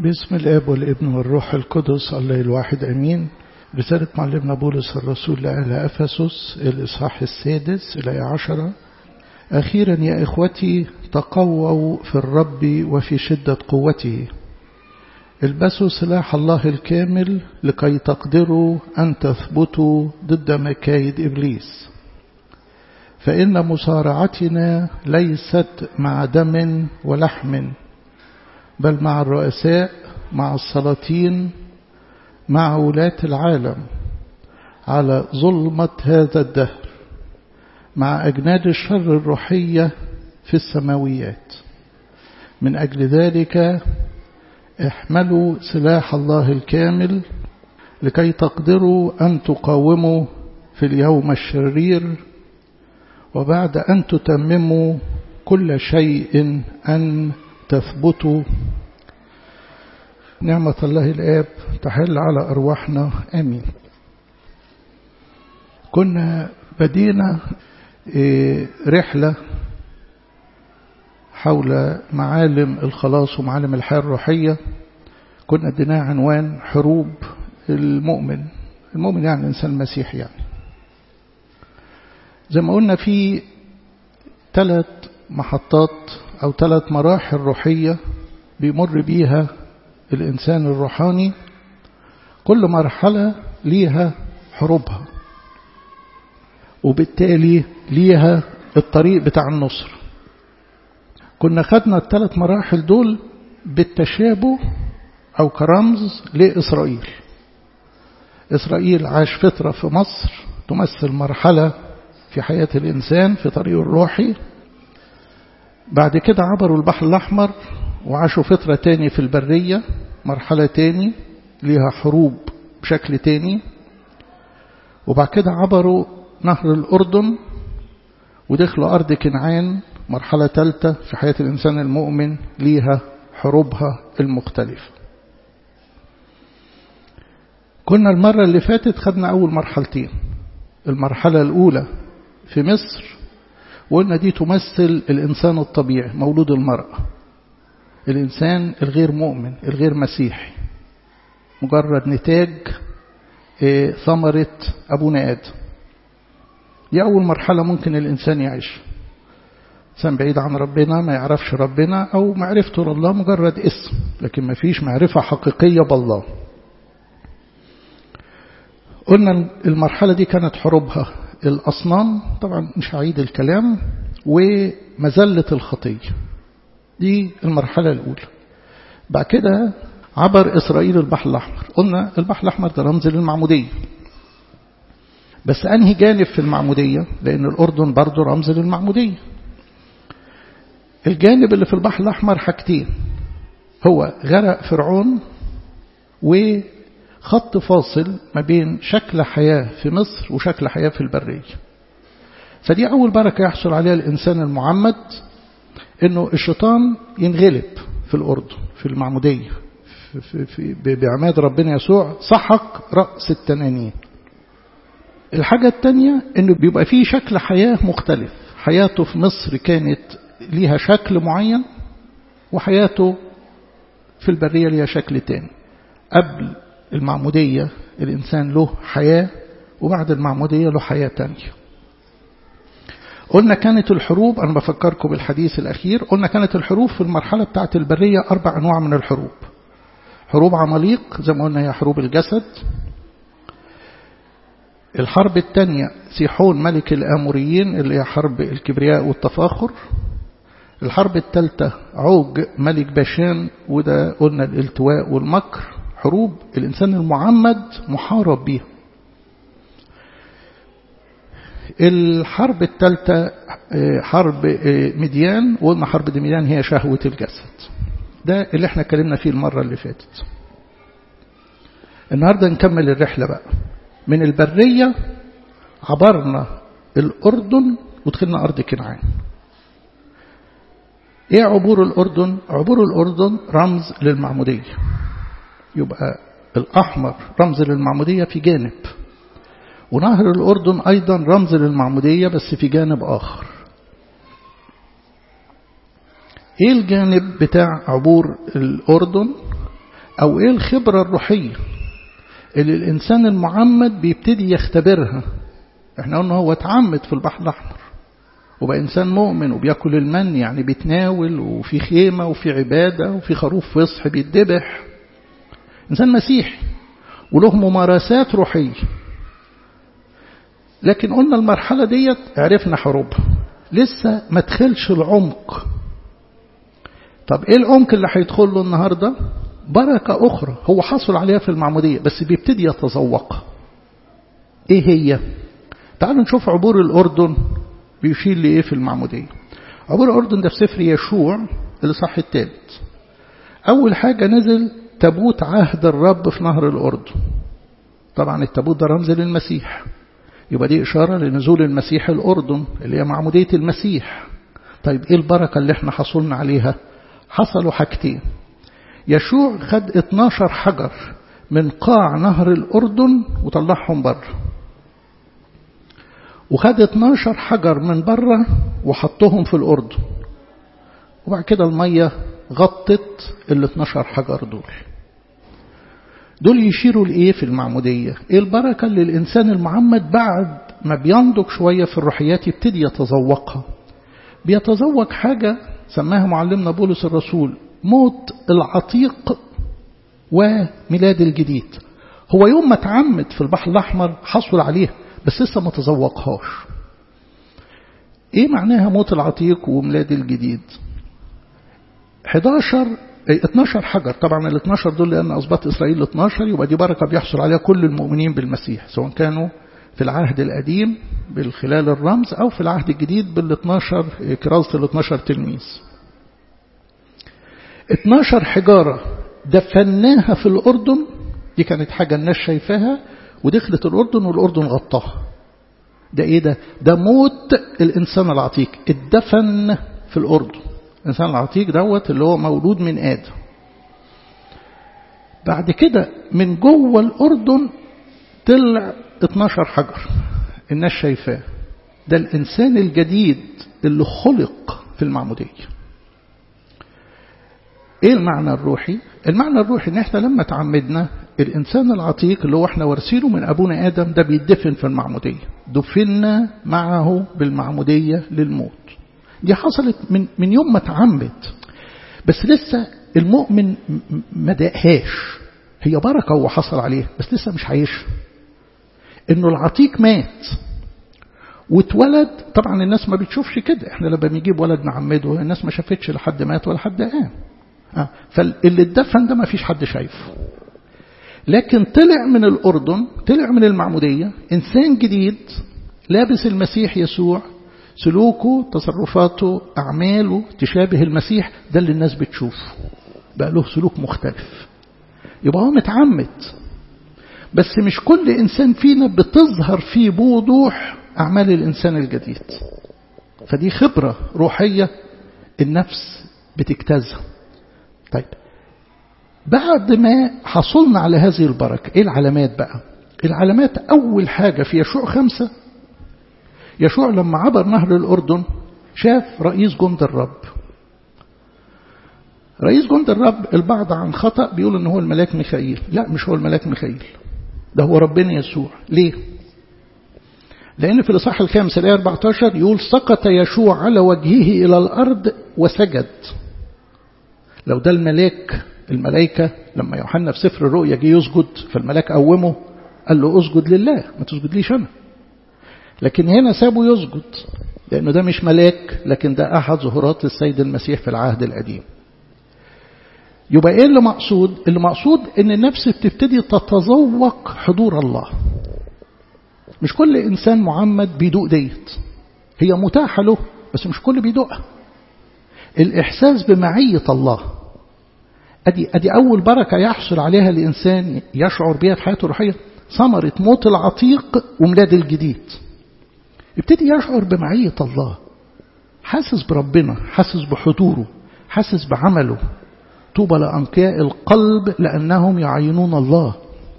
باسم الاب والابن والروح القدس الله الواحد امين رسالة معلمنا بولس الرسول لأهل أفسس الإصحاح السادس إلى عشرة أخيرا يا إخوتي تقووا في الرب وفي شدة قوته البسوا سلاح الله الكامل لكي تقدروا أن تثبتوا ضد مكايد إبليس فإن مصارعتنا ليست مع دم ولحم بل مع الرؤساء مع السلاطين مع ولاة العالم على ظلمة هذا الدهر مع أجناد الشر الروحية في السماويات من أجل ذلك احملوا سلاح الله الكامل لكي تقدروا أن تقاوموا في اليوم الشرير وبعد أن تتمموا كل شيء أن تثبتوا نعمة الله الآب تحل على أرواحنا آمين كنا بدينا رحلة حول معالم الخلاص ومعالم الحياة الروحية كنا اديناها عنوان حروب المؤمن المؤمن يعني الإنسان المسيحي يعني زي ما قلنا في ثلاث محطات أو ثلاث مراحل روحية بيمر بيها الإنسان الروحاني كل مرحلة ليها حروبها وبالتالي ليها الطريق بتاع النصر كنا خدنا الثلاث مراحل دول بالتشابه أو كرمز لإسرائيل إسرائيل عاش فترة في مصر تمثل مرحلة في حياة الإنسان في طريقه الروحي بعد كده عبروا البحر الأحمر وعاشوا فترة تاني في البرية مرحلة تاني ليها حروب بشكل تاني وبعد كده عبروا نهر الأردن ودخلوا أرض كنعان مرحلة ثالثة في حياة الإنسان المؤمن ليها حروبها المختلفة كنا المرة اللي فاتت خدنا أول مرحلتين المرحلة الأولى في مصر وقلنا دي تمثل الإنسان الطبيعي مولود المرأة الإنسان الغير مؤمن الغير مسيحي مجرد نتاج ثمرة أبونا آدم دي أول مرحلة ممكن الإنسان يعيش إنسان بعيد عن ربنا ما يعرفش ربنا أو معرفته لله مجرد اسم لكن ما فيش معرفة حقيقية بالله قلنا المرحلة دي كانت حروبها الأصنام طبعا مش هعيد الكلام ومزلة الخطية دي المرحلة الأولى بعد كده عبر إسرائيل البحر الأحمر قلنا البحر الأحمر ده رمز للمعمودية بس أنهي جانب في المعمودية لأن الأردن برضه رمز للمعمودية الجانب اللي في البحر الأحمر حاجتين هو غرق فرعون وخط فاصل ما بين شكل حياة في مصر وشكل حياة في البرية فدي أول بركة يحصل عليها الإنسان المعمد إنه الشيطان ينغلب في الأردن في المعمودية في في بعماد ربنا يسوع سحق رأس التنانين الحاجة التانية إنه بيبقى فيه شكل حياة مختلف حياته في مصر كانت ليها شكل معين وحياته في البرية ليها شكل تاني قبل المعمودية الإنسان له حياة وبعد المعمودية له حياة تانية قلنا كانت الحروب أنا بفكركم بالحديث الأخير قلنا كانت الحروب في المرحلة بتاعت البرية أربع أنواع من الحروب حروب عماليق زي ما قلنا هي حروب الجسد الحرب الثانية سيحون ملك الآموريين اللي هي حرب الكبرياء والتفاخر الحرب الثالثة عوج ملك باشان وده قلنا الالتواء والمكر حروب الإنسان المعمد محارب بيها الحرب الثالثة حرب مديان وقلنا حرب مديان هي شهوة الجسد ده اللي احنا اتكلمنا فيه المرة اللي فاتت النهاردة نكمل الرحلة بقى من البرية عبرنا الأردن ودخلنا أرض كنعان ايه عبور الأردن عبور الأردن رمز للمعمودية يبقى الأحمر رمز للمعمودية في جانب ونهر الأردن أيضا رمز للمعمودية بس في جانب آخر ايه الجانب بتاع عبور الأردن أو إيه الخبرة الروحية اللي الإنسان المعمد بيبتدي يختبرها احنا قلنا هو اتعمد في البحر الأحمر وبقى إنسان مؤمن وبياكل المن يعني بيتناول وفي خيمة وفي عبادة وفي خروف فصح بيتذبح إنسان مسيحي وله ممارسات روحية لكن قلنا المرحلة ديت عرفنا حروبها لسه ما دخلش العمق طب ايه العمق اللي هيدخل له النهارده بركة أخرى هو حصل عليها في المعمودية بس بيبتدي يتذوقها ايه هي تعالوا نشوف عبور الأردن بيشير لإيه في المعمودية عبور الأردن ده في سفر يشوع الإصحاح الثالث أول حاجة نزل تابوت عهد الرب في نهر الأردن طبعا التابوت ده رمز للمسيح يبقى دي إشارة لنزول المسيح الأردن اللي هي معمودية المسيح طيب إيه البركة اللي احنا حصلنا عليها حصلوا حاجتين يشوع خد 12 حجر من قاع نهر الأردن وطلعهم بره وخد 12 حجر من بره وحطهم في الأردن وبعد كده المية غطت ال 12 حجر دول دول يشيروا لإيه في المعمودية إيه البركة اللي الإنسان المعمد بعد ما بينضج شوية في الروحيات يبتدي يتذوقها بيتذوق حاجة سماها معلمنا بولس الرسول موت العتيق وميلاد الجديد هو يوم ما اتعمد في البحر الأحمر حصل عليها بس لسه ما تذوقهاش ايه معناها موت العتيق وميلاد الجديد 11 12 حجر طبعا ال 12 دول لأن أصبات إسرائيل 12 يبقى دي بركة بيحصل عليها كل المؤمنين بالمسيح سواء كانوا في العهد القديم بالخلال الرمز أو في العهد الجديد بال 12 كرازة ال 12 تلميذ 12 حجارة دفناها في الأردن دي كانت حاجة الناس شايفاها ودخلت الأردن والأردن غطاها ده إيه ده ده موت الإنسان العتيق اتدفن في الأردن الإنسان العتيق دوت اللي هو مولود من آدم بعد كده من جوه الأردن طلع 12 حجر الناس شايفاه ده الإنسان الجديد اللي خلق في المعمودية ايه المعنى الروحي المعنى الروحي ان احنا لما تعمدنا الانسان العتيق اللي هو احنا وارثينه من ابونا ادم ده بيدفن في المعموديه دفنا معه بالمعموديه للموت دي حصلت من من يوم ما تعمد بس لسه المؤمن ما دقهاش هي بركه هو حصل عليها بس لسه مش عايشها انه العتيق مات واتولد طبعا الناس ما بتشوفش كده احنا لما بنجيب ولد نعمده الناس ما شافتش لحد مات ولا حد قام آه. فاللي اتدفن ده ما فيش حد شايفه لكن طلع من الأردن طلع من المعمودية إنسان جديد لابس المسيح يسوع سلوكه تصرفاته أعماله تشابه المسيح ده اللي الناس بتشوفه بقى له سلوك مختلف يبقى هو متعمد بس مش كل إنسان فينا بتظهر فيه بوضوح أعمال الإنسان الجديد فدي خبرة روحية النفس بتجتازها طيب بعد ما حصلنا على هذه البركة ايه العلامات بقى العلامات اول حاجة في يشوع خمسة يشوع لما عبر نهر الأردن شاف رئيس جند الرب رئيس جند الرب البعض عن خطأ بيقول ان هو الملاك ميخائيل لا مش هو الملاك ميخائيل ده هو ربنا يسوع ليه لأن في الإصحاح الخامس الآية 14 يقول سقط يشوع على وجهه إلى الأرض وسجد لو ده الملاك الملائكة لما يوحنا في سفر الرؤيا جه يسجد فالملاك قومه قال له اسجد لله ما تسجدليش أنا لكن هنا سابه يسجد لأنه ده مش ملاك لكن ده أحد ظهورات السيد المسيح في العهد القديم يبقى إيه اللي مقصود اللي مقصود إن النفس بتبتدي تتذوق حضور الله مش كل إنسان معمد بيدوق ديت هي متاحة له بس مش كل بيدوقها الإحساس بمعية الله أدي, أدي أول بركة يحصل عليها الإنسان يشعر بها في حياته الروحية ثمرة موت العتيق وميلاد الجديد يبتدي يشعر بمعية الله حاسس بربنا حاسس بحضوره حاسس بعمله طوبى لأنقياء القلب لأنهم يعينون الله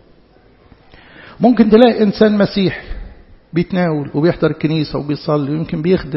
ممكن تلاقي إنسان مسيحي بيتناول وبيحضر الكنيسة وبيصلي ويمكن بيخدم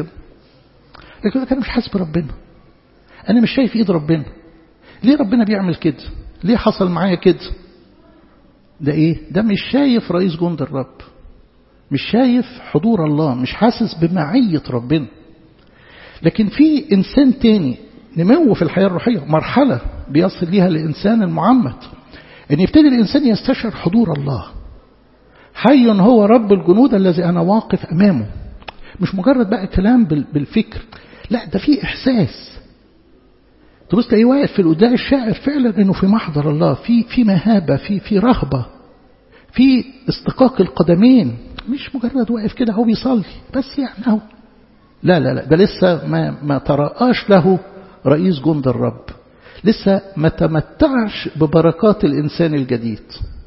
لكن أنا مش حاسس بربنا أنا مش شايف إيد ربنا ليه ربنا بيعمل كده ليه حصل معايا كده ده ايه ده مش شايف رئيس جند الرب مش شايف حضور الله مش حاسس بمعية ربنا لكن في إنسان تاني نمو في الحياة الروحية مرحلة بيصل ليها الإنسان المعمد أن يبتدي الإنسان يستشعر حضور الله حي هو رب الجنود الذي أنا واقف أمامه مش مجرد بقى كلام بالفكر لا ده في إحساس تبص تلاقيه واقف في القداء الشاعر فعلا انه في محضر الله في في مهابه في في رهبه في استقاق القدمين مش مجرد واقف كده هو بيصلي بس يعني هو لا لا لا ده لسه ما ما ترقاش له رئيس جند الرب لسه ما تمتعش ببركات الإنسان الجديد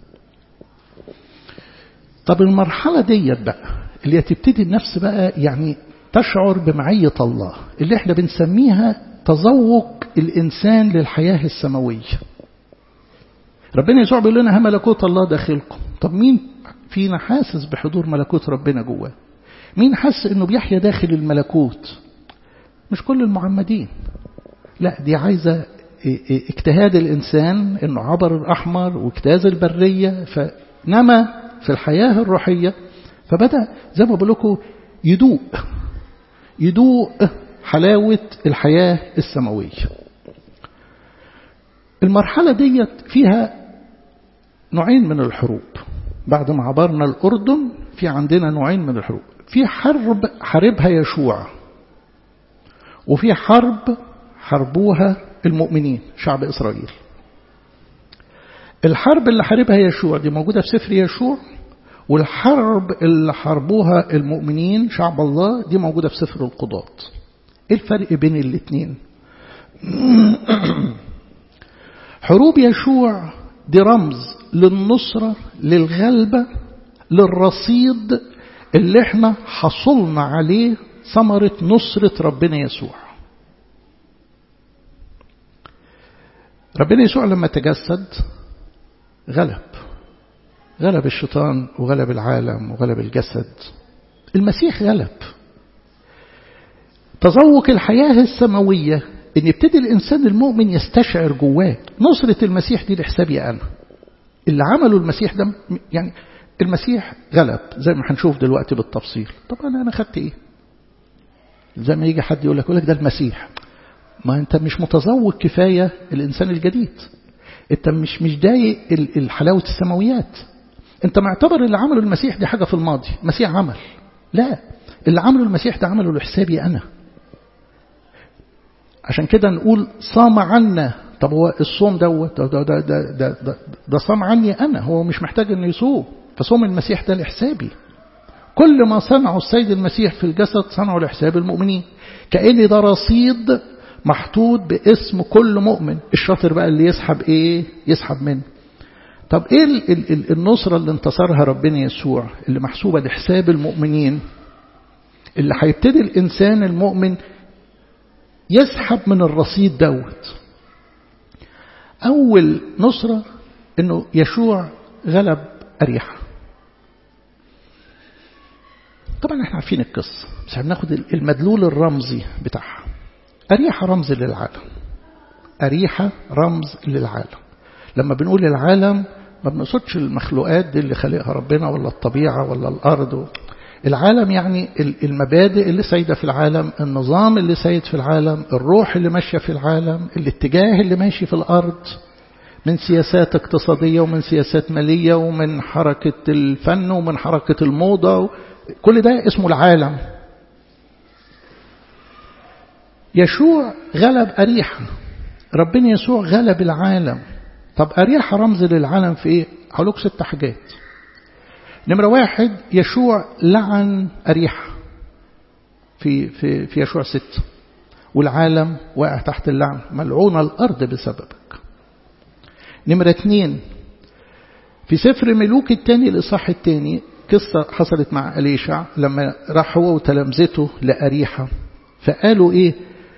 طب المرحلة ديت بقى اللي هتبتدي النفس بقى يعني تشعر بمعية الله اللي احنا بنسميها تذوق الإنسان للحياة السماوية ربنا يسوع بيقول لنا ها ملكوت الله داخلكم طب مين فينا حاسس بحضور ملكوت ربنا جواه مين حس انه بيحيا داخل الملكوت مش كل المعمدين لا دي عايزة اجتهاد الإنسان انه عبر الأحمر واجتاز البرية فنما في الحياة الروحية فبدأ زي ما بقول لكم يدوق يدوق حلاوة الحياة السماوية المرحلة ديت فيها نوعين من الحروب بعد ما عبرنا الأردن في عندنا نوعين من الحروب في حرب حاربها يشوع وفي حرب حربوها المؤمنين شعب إسرائيل الحرب اللي حاربها يشوع دي موجودة في سفر يشوع والحرب اللي حاربوها المؤمنين شعب الله دي موجودة في سفر القضاة ايه الفرق بين الاثنين حروب يشوع دي رمز للنصرة للغلبة للرصيد اللي احنا حصلنا عليه ثمرة نصرة ربنا يسوع ربنا يسوع لما تجسد غلب غلب الشيطان وغلب العالم وغلب الجسد المسيح غلب تذوق الحياة السماوية ان يبتدي الانسان المؤمن يستشعر جواه نصرة المسيح دي لحسابي انا اللي عمله المسيح ده يعني المسيح غلب زي ما هنشوف دلوقتي بالتفصيل طب انا انا خدت ايه زي ما يجي حد يقول لك يقول لك ده المسيح ما انت مش متذوق كفايه الانسان الجديد انت مش مش ضايق الحلاوه السماويات انت معتبر اللي عمله المسيح دي حاجه في الماضي المسيح عمل لا اللي عمله المسيح ده عمله لحسابي انا عشان كده نقول صام عنا طب هو الصوم دوت ده ده ده ده, ده, ده, ده صام عني انا هو مش محتاج انه يصوم فصوم المسيح ده لحسابي كل ما صنعه السيد المسيح في الجسد صنعه لحساب المؤمنين كأن ده رصيد محطوط باسم كل مؤمن الشاطر بقى اللي يسحب ايه يسحب منه طب ايه ال ال ال النصرة اللي انتصرها ربنا يسوع اللي محسوبة لحساب المؤمنين اللي هيبتدي الإنسان المؤمن يسحب من الرصيد دوت أول نصرة أنه يشوع غلب أريحة طبعا احنا عارفين القصة بس هناخد المدلول الرمزي بتاعها أريحة رمز للعالم أريحة رمز للعالم لما بنقول العالم ما بنقصدش المخلوقات دي اللي خلقها ربنا ولا الطبيعة ولا الأرض العالم يعني المبادئ اللي سايدة في العالم النظام اللي سايد في العالم الروح اللي ماشية في العالم الاتجاه اللي ماشي في الأرض من سياسات اقتصادية ومن سياسات مالية ومن حركة الفن ومن حركة الموضة كل ده اسمه العالم يشوع غلب أريحة ربنا يسوع غلب العالم طب أريحة رمز للعالم في إيه؟ هقولك ست حاجات نمرة واحد يشوع لعن أريحة في, في, في يشوع ست والعالم واقع تحت اللعن ملعون الأرض بسببك نمرة اتنين في سفر ملوك الثاني الإصحاح الثاني قصة حصلت مع أليشع لما راح هو وتلامذته لأريحة فقالوا إيه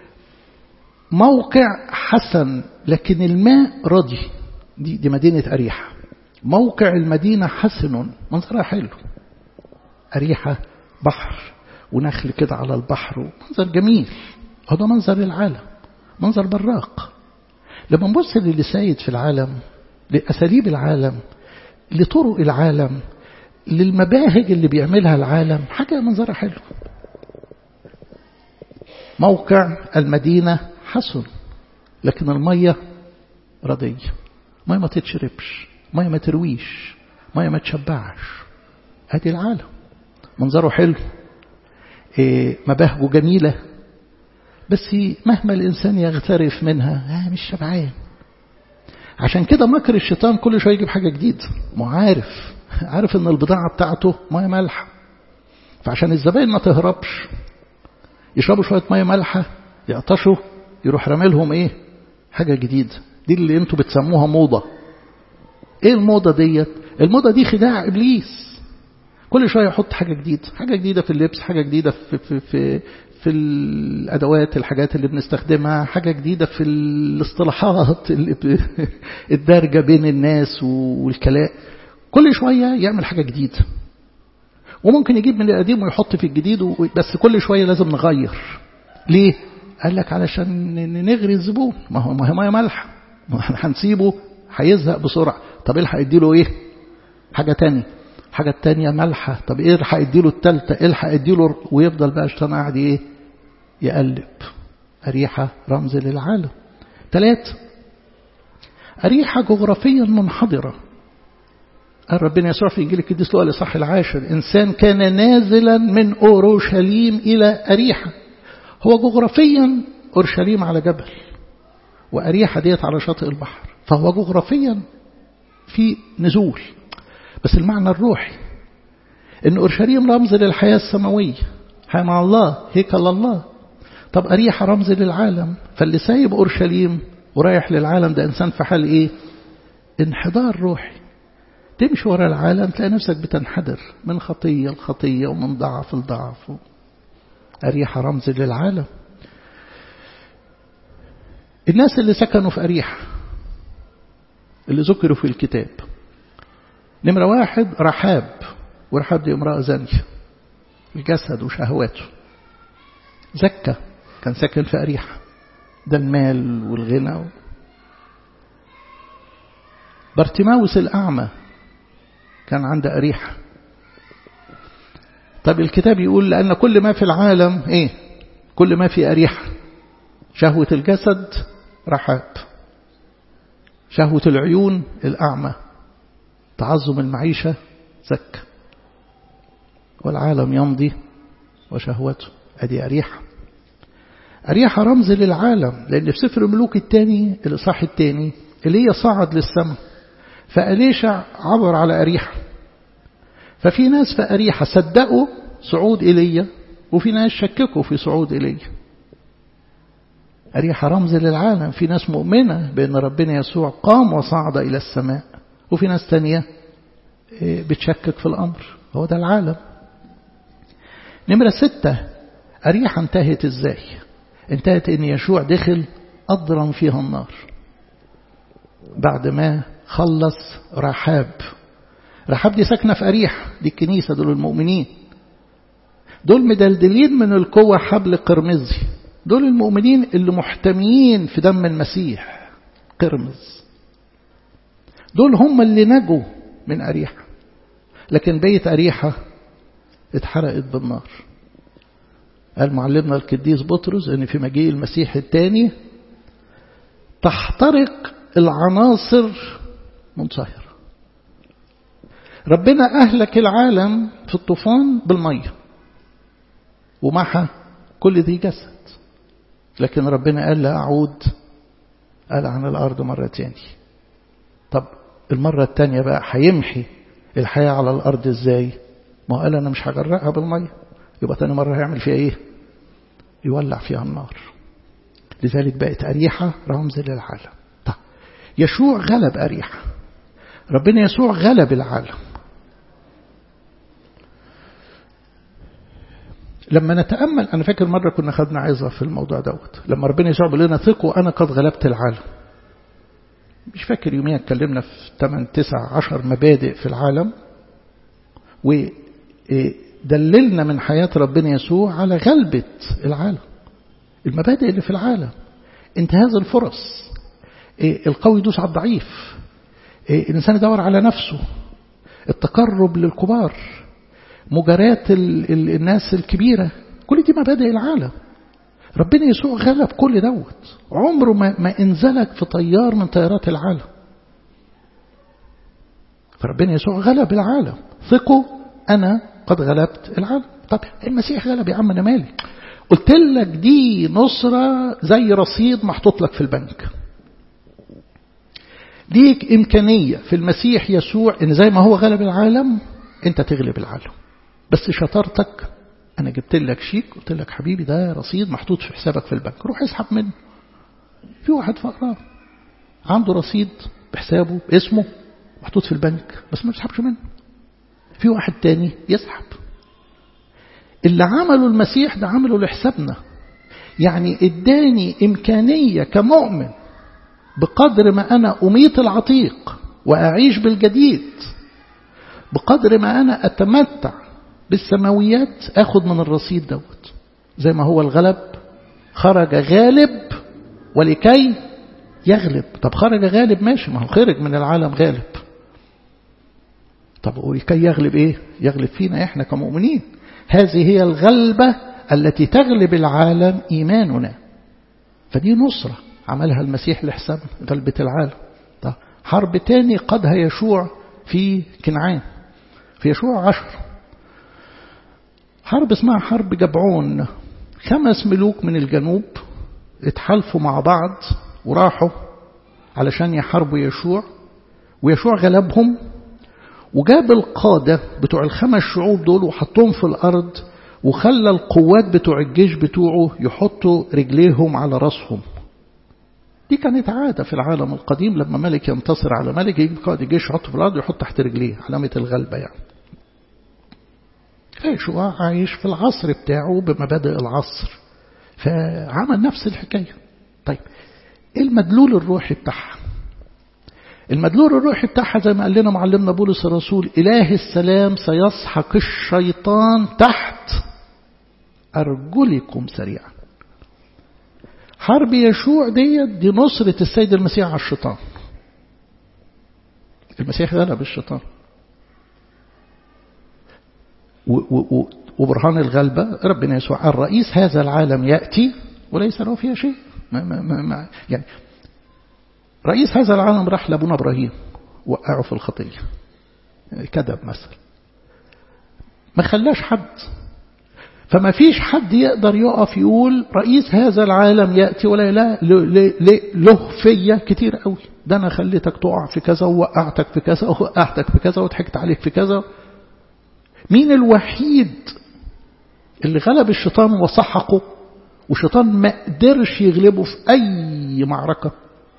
موقع حسن لكن الماء رضي دي, دي مدينة أريحة موقع المدينة حسن منظرها حلو أريحة بحر ونخل كده على البحر منظر جميل هذا منظر العالم منظر براق لما نبص للي سايد في العالم لأساليب العالم لطرق العالم للمباهج اللي بيعملها العالم حاجة منظرها حلو موقع المدينة حسن لكن المية ردية مية ما تتشربش مية ما ترويش مية ما تشبعش ادي العالم منظره حلو إيه مباهجه جميلة بس مهما الإنسان يغترف منها آه مش شبعان عشان كده مكر الشيطان كل شوية يجيب حاجة جديدة ما عارف عارف ان البضاعة بتاعته مية مالحة فعشان الزبائن ما تهربش يشربوا شوية مية مالحة يعطشوا يروح راملهم ايه حاجة جديدة دي اللي انتوا بتسموها موضة ايه الموضة ديت الموضة دي خداع ابليس كل شوية يحط حاجة جديدة حاجة جديدة في اللبس حاجة جديدة في, في, في, في الأدوات الحاجات اللي بنستخدمها حاجة جديدة في الاصطلاحات اللي الدارجة بين الناس والكلام كل شوية يعمل حاجة جديدة وممكن يجيب من القديم ويحط في الجديد بس كل شوية لازم نغير ليه؟ قال لك علشان نغري الزبون ما هو ما هي ميه مالحه ما احنا هنسيبه هيزهق بسرعه طب الحق اديله ايه حاجه تانية حاجه التانية مالحه طب ايه الحق اديله التالتة الحق اديله ويفضل بقى الشيطان قاعد ايه يقلب أريحة رمز للعالم ثلاث أريحة جغرافيا منحدرة قال ربنا يسوع في إنجيل القديس لوقا الإصحاح العاشر إنسان كان نازلا من أورشليم إلى أريحة هو جغرافيا أورشليم على جبل وأريحة ديت على شاطئ البحر فهو جغرافيا في نزول بس المعنى الروحي إن أورشليم رمز للحياة السماوية حياة مع الله هيكل الله طب أريحة رمز للعالم فاللي سايب أورشليم ورايح للعالم ده إنسان في حال إيه انحدار روحي تمشي ورا العالم تلاقي نفسك بتنحدر من خطية لخطية ومن ضعف لضعف أريحة رمز للعالم الناس اللي سكنوا في أريحة اللي ذكروا في الكتاب نمرة واحد رحاب ورحاب دي امرأة زانية الجسد وشهواته زكى كان ساكن في أريحة ده المال والغنى بارتماوس الأعمى كان عند أريحة طب الكتاب يقول لأن كل ما في العالم إيه كل ما في أريحة شهوة الجسد رحاب شهوة العيون الأعمى تعظم المعيشة زك والعالم يمضي وشهوته أدي أريحة أريحة رمز للعالم لأن في سفر الملوك الثاني الإصحاح الثاني اللي هي صعد للسماء فأليشع عبر على أريحة ففي ناس في أريحة صدقوا صعود إيليا وفي ناس شككوا في صعود إيليا أريحة رمز للعالم في ناس مؤمنة بأن ربنا يسوع قام وصعد إلى السماء وفي ناس تانية بتشكك في الأمر هو ده العالم نمرة ستة أريحة انتهت إزاي انتهت أن يشوع دخل أضرم فيها النار بعد ما خلص رحاب رحاب دي ساكنة في أريح دي الكنيسة دول المؤمنين دول مدلدلين من القوة حبل قرمزي دول المؤمنين اللي محتميين في دم المسيح قرمز دول هم اللي نجوا من أريحة لكن بيت أريحة اتحرقت بالنار قال معلمنا القديس بطرس ان في مجيء المسيح الثاني تحترق العناصر منصهرة ربنا أهلك العالم في الطوفان بالمية ومعها كل ذي جسد لكن ربنا قال لا أعود قال عن الأرض مرة تاني طب المرة التانية بقى هيمحي الحياة على الأرض إزاي ما قال أنا مش هجرقها بالمية يبقى تاني مرة هيعمل فيها إيه يولع فيها النار لذلك بقت أريحة رمز للعالم طب يشوع غلب أريحة ربنا يسوع غلب العالم لما نتأمل أنا فاكر مرة كنا خدنا عظة في الموضوع دوت لما ربنا يسوع بيقول لنا ثقوا أنا قد غلبت العالم مش فاكر يوميا اتكلمنا في 8 9 10 مبادئ في العالم ودللنا من حياة ربنا يسوع على غلبة العالم المبادئ اللي في العالم انتهاز الفرص القوي يدوس على الضعيف إيه الإنسان يدور على نفسه التقرب للكبار مجارات ال ال الناس الكبيرة كل دي مبادئ العالم ربنا يسوع غلب كل دوت عمره ما, ما انزلك في طيار من طيارات العالم فربنا يسوع غلب العالم ثقوا أنا قد غلبت العالم طب المسيح غلب يا عم أنا مالي قلت لك دي نصرة زي رصيد محطوط لك في البنك ليك إمكانية في المسيح يسوع إن زي ما هو غلب العالم أنت تغلب العالم بس شطارتك أنا جبت لك شيك قلت لك حبيبي ده رصيد محطوط في حسابك في البنك روح اسحب منه في واحد فقران عنده رصيد بحسابه اسمه محطوط في البنك بس ما بيسحبش منه في واحد تاني يسحب اللي عمله المسيح ده عمله لحسابنا يعني اداني إمكانية كمؤمن بقدر ما أنا أميت العتيق وأعيش بالجديد بقدر ما أنا أتمتع بالسماويات أخذ من الرصيد دوت زي ما هو الغلب خرج غالب ولكي يغلب طب خرج غالب ماشي ما هو خرج من العالم غالب طب ولكي يغلب ايه يغلب فينا احنا كمؤمنين هذه هي الغلبة التي تغلب العالم إيماننا فدي نصرة عملها المسيح لحساب غلبة العالم طب حرب تاني قادها يشوع في كنعان في يشوع عشر حرب اسمها حرب جبعون خمس ملوك من الجنوب اتحالفوا مع بعض وراحوا علشان يحاربوا يشوع ويشوع غلبهم وجاب القادة بتوع الخمس شعوب دول وحطهم في الأرض وخلى القوات بتوع الجيش بتوعه يحطوا رجليهم على راسهم دي كانت عادة في العالم القديم لما ملك ينتصر على ملك يجيب قائد الجيش يحطه في الأرض ويحط تحت رجليه علامة الغلبة يعني يشوع عايش في العصر بتاعه بمبادئ العصر فعمل نفس الحكاية طيب ايه المدلول الروحي بتاعها المدلول الروحي بتاعها زي ما قال لنا معلمنا بولس الرسول إله السلام سيسحق الشيطان تحت أرجلكم سريعا حرب يشوع ديت دي نصرة السيد المسيح على الشيطان المسيح غلب الشيطان وبرهان الغلبة ربنا يسوع الرئيس هذا العالم يأتي وليس له فيها شيء ما ما ما ما يعني رئيس هذا العالم راح لابونا إبراهيم وقعه في الخطية كذب مثلا ما خلاش حد فما فيش حد يقدر يقف يقول رئيس هذا العالم يأتي ولا لا له فيا كتير قوي ده أنا خليتك تقع في كذا ووقعتك في كذا ووقعتك في كذا وضحكت عليك في كذا مين الوحيد اللي غلب الشيطان وسحقه والشيطان ما قدرش يغلبه في أي معركة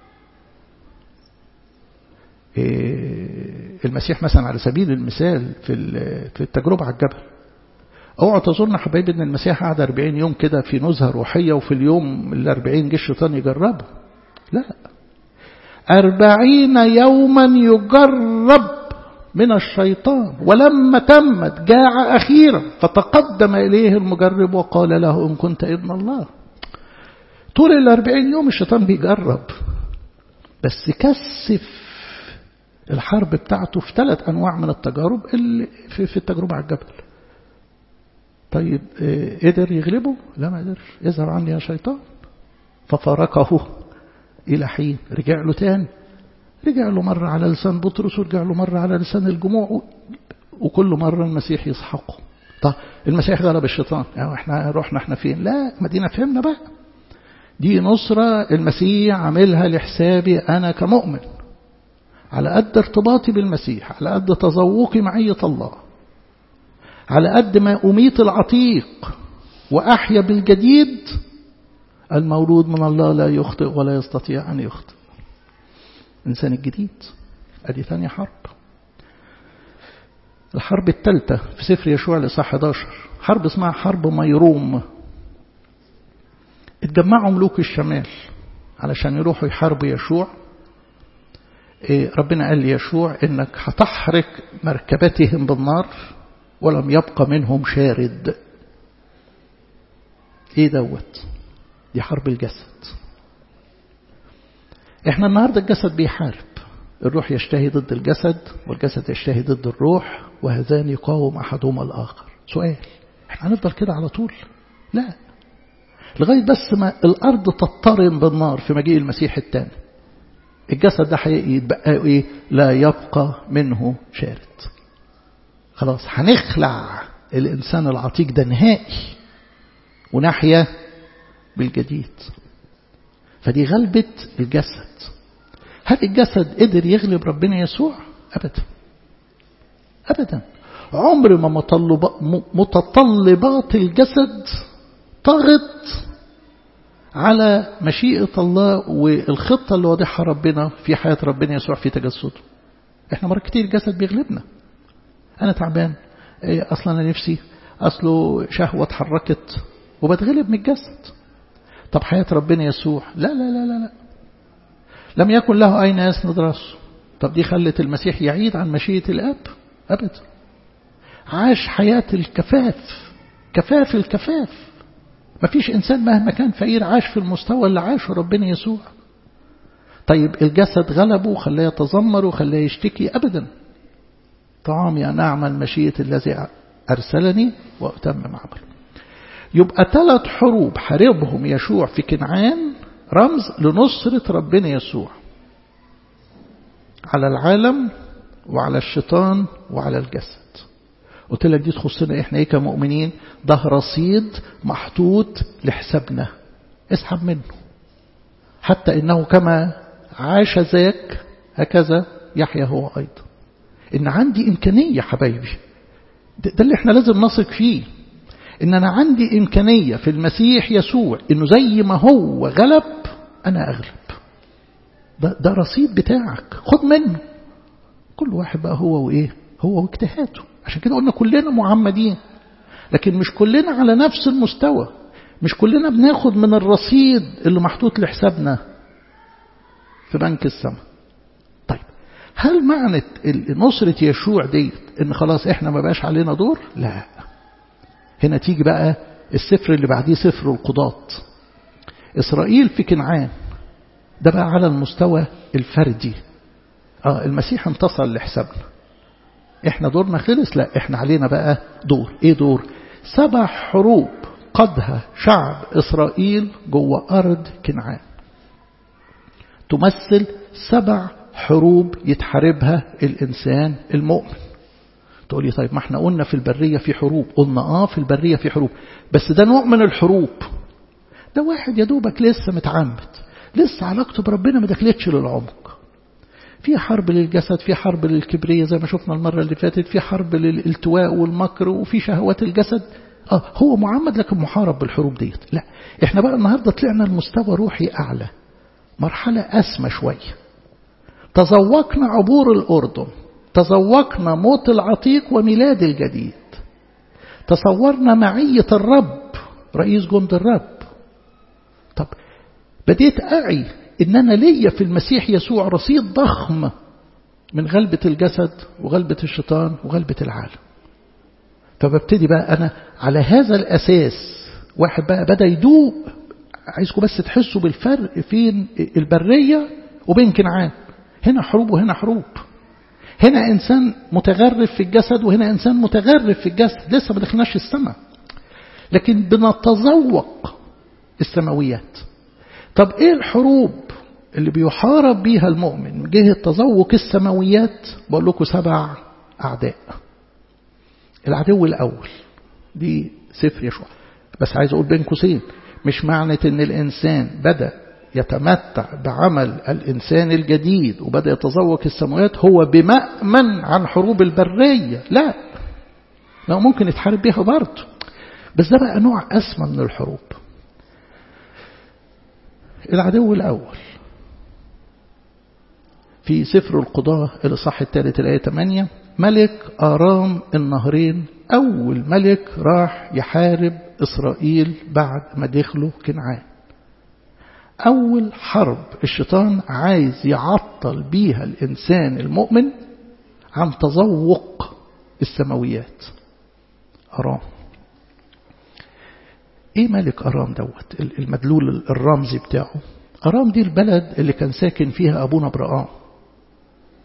المسيح مثلا على سبيل المثال في في التجربة على الجبل اوعوا تظن حبايبي ان المسيح قعد 40 يوم كده في نزهة روحية وفي اليوم ال 40 جه الشيطان يجربه لا أربعين يوما يجرب من الشيطان ولما تمت جاع أخيرا فتقدم إليه المجرب وقال له إن كنت ابن الله طول الأربعين يوم الشيطان بيجرب بس كثف الحرب بتاعته في ثلاث أنواع من التجارب اللي في, في التجربة على الجبل طيب قدر يغلبه لا ما قدرش اذهب عني يا شيطان ففارقه إلى حين رجع له تاني رجع له مرة على لسان بطرس ورجع له مرة على لسان الجموع وكل مرة المسيح يسحقه طب المسيح غلب الشيطان يعني احنا رحنا احنا فين لا ما دينا فهمنا بقى دي نصرة المسيح عاملها لحسابي أنا كمؤمن على قد ارتباطي بالمسيح على قد تذوقي معية الله على قد ما أميت العتيق وأحيا بالجديد المولود من الله لا يخطئ ولا يستطيع أن يخطئ إنسان الجديد أدي ثانية حرب الحرب الثالثة في سفر يشوع لصح 11 حرب اسمها حرب ميروم اتجمعوا ملوك الشمال علشان يروحوا يحاربوا يشوع ربنا قال ليشوع انك هتحرق مركبتهم بالنار ولم يبقى منهم شارد ايه دوت دي حرب الجسد احنا النهاردة الجسد بيحارب الروح يشتهي ضد الجسد والجسد يشتهي ضد الروح وهذان يقاوم أحدهما الآخر سؤال احنا هنفضل كده على طول لا لغاية بس ما الأرض تضطرم بالنار في مجيء المسيح الثاني الجسد ده يتبقى ايه لا يبقى منه شارد خلاص هنخلع الإنسان العتيق ده نهائي ونحيا بالجديد فدي غلبة الجسد هل الجسد قدر يغلب ربنا يسوع أبدا أبدا عمر ما متطلبات الجسد طغت على مشيئة الله والخطة اللي واضحها ربنا في حياة ربنا يسوع في تجسده احنا مرة كتير الجسد بيغلبنا أنا تعبان أصلا أنا نفسي أصله شهوة اتحركت وبتغلب من الجسد طب حياة ربنا يسوع لا لا لا لا لا لم يكن له أي ناس ندرسه طب دي خلت المسيح يعيد عن مشيئة الأب أبدا عاش حياة الكفاف كفاف الكفاف ما فيش إنسان مهما كان فقير عاش في المستوى اللي عاشه ربنا يسوع طيب الجسد غلبه وخلاه يتذمر وخلاه يشتكي أبدا طعامي أن أعمل مشيئة الذي أرسلني وأتمم عمله يبقى ثلاث حروب حاربهم يشوع في كنعان رمز لنصرة ربنا يسوع على العالم وعلى الشيطان وعلى الجسد قلت لك دي تخصنا احنا ايه كمؤمنين ده رصيد محطوط لحسابنا اسحب منه حتى انه كما عاش ذاك هكذا يحيا هو ايضا ان عندي امكانيه حبايبي ده اللي احنا لازم نثق فيه ان انا عندي امكانيه في المسيح يسوع انه زي ما هو غلب انا اغلب ده, ده رصيد بتاعك خد منه كل واحد بقى هو وايه هو واجتهاده عشان كده قلنا كلنا معمدين لكن مش كلنا على نفس المستوى مش كلنا بناخد من الرصيد اللي محطوط لحسابنا في بنك السماء طيب هل معنى نصرة يشوع دي ان خلاص احنا ما بقاش علينا دور لا هنا تيجي بقى السفر اللي بعديه سفر القضاة إسرائيل في كنعان ده بقى على المستوى الفردي آه المسيح انتصر لحسابنا احنا دورنا خلص لا احنا علينا بقى دور ايه دور سبع حروب قادها شعب إسرائيل جوه أرض كنعان تمثل سبع حروب يتحاربها الإنسان المؤمن تقولي طيب ما احنا قلنا في البرية في حروب قلنا اه في البرية في حروب بس ده نوع من الحروب ده واحد يا دوبك لسه متعمد لسه علاقته بربنا ما دخلتش للعمق في حرب للجسد في حرب للكبرية زي ما شفنا المرة اللي فاتت في حرب للالتواء والمكر وفي شهوات الجسد اه هو معمد لكن محارب بالحروب ديت لا احنا بقى النهاردة طلعنا لمستوى روحي أعلى مرحلة أسمى شوية تذوقنا عبور الأردن تذوقنا موت العتيق وميلاد الجديد تصورنا معية الرب رئيس جند الرب طب بديت أعي إن أنا ليا في المسيح يسوع رصيد ضخم من غلبة الجسد وغلبة الشيطان وغلبة العالم فببتدي بقى أنا على هذا الأساس واحد بقى بدأ يدوق عايزكم بس تحسوا بالفرق فين البرية وبين كنعان هنا حروب وهنا حروب هنا إنسان متغرب في الجسد وهنا إنسان متغرب في الجسد لسه ما دخلناش السماء لكن بنتذوق السماويات طب إيه الحروب اللي بيحارب بيها المؤمن من جهة تذوق السماويات بقول لكم سبع أعداء العدو الأول دي سفر يشوع بس عايز أقول بين قوسين مش معنى ان الإنسان بدأ يتمتع بعمل الإنسان الجديد وبدأ يتذوق السماوات هو بمأمن عن حروب البرية لا لو ممكن يتحارب بيها برضه بس ده بقى نوع أسمى من الحروب العدو الأول في سفر القضاء الإصحاح الثالث الآية 8 ملك آرام النهرين أول ملك راح يحارب إسرائيل بعد ما دخلوا كنعان أول حرب الشيطان عايز يعطل بيها الإنسان المؤمن عن تذوق السماويات أرام إيه ملك أرام دوت المدلول الرمزي بتاعه أرام دي البلد اللي كان ساكن فيها أبونا برآم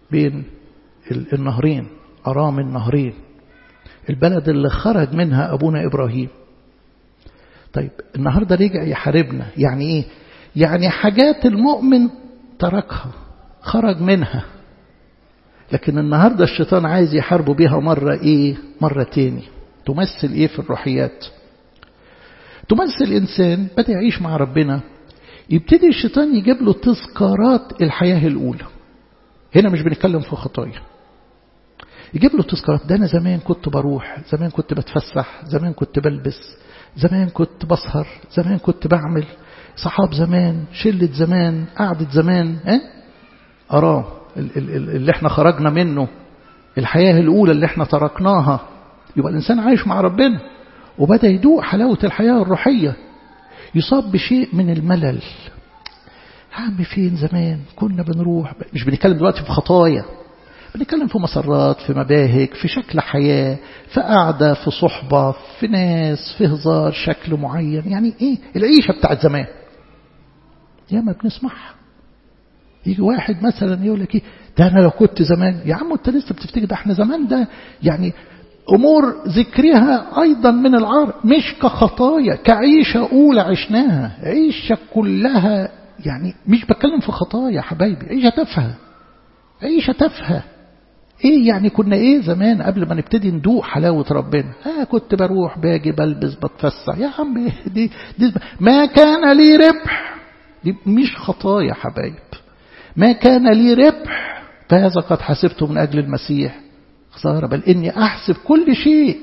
بين النهرين أرام النهرين البلد اللي خرج منها أبونا إبراهيم طيب النهاردة رجع يحاربنا يعني إيه يعني حاجات المؤمن تركها خرج منها لكن النهاردة الشيطان عايز يحاربه بيها مرة إيه مرة تاني تمثل إيه في الروحيات تمثل إنسان بدأ يعيش مع ربنا يبتدي الشيطان يجيب له تذكارات الحياة الأولى هنا مش بنتكلم في خطايا يجيب له تذكارات ده أنا زمان كنت بروح زمان كنت بتفسح زمان كنت بلبس زمان كنت بسهر زمان كنت بعمل صحاب زمان شلة زمان قعدة زمان اه؟ أراه اللي احنا خرجنا منه الحياة الأولى اللي احنا تركناها يبقى الإنسان عايش مع ربنا وبدأ يدوق حلاوة الحياة الروحية يصاب بشيء من الملل عم فين زمان كنا بنروح مش بنتكلم دلوقتي في خطايا بنتكلم في مسرات في مباهج في شكل حياة في قعدة في صحبة في ناس في هزار شكل معين يعني ايه العيشة بتاعت زمان يا ما بنسمعها يجي واحد مثلا يقول لك ايه ده انا لو كنت زمان يا عم انت لسه بتفتكر ده احنا زمان ده يعني امور ذكرها ايضا من العار مش كخطايا كعيشه اولى عشناها عيشه كلها يعني مش بتكلم في خطايا حبايبي عيشه تافهه عيشه تافهه ايه يعني كنا ايه زمان قبل ما نبتدي ندوق حلاوه ربنا اه كنت بروح باجي بلبس بتفسح يا عم دي, دي ما كان لي ربح دي مش خطايا حبايب ما كان لي ربح فهذا قد حسبته من أجل المسيح خسارة بل إني أحسب كل شيء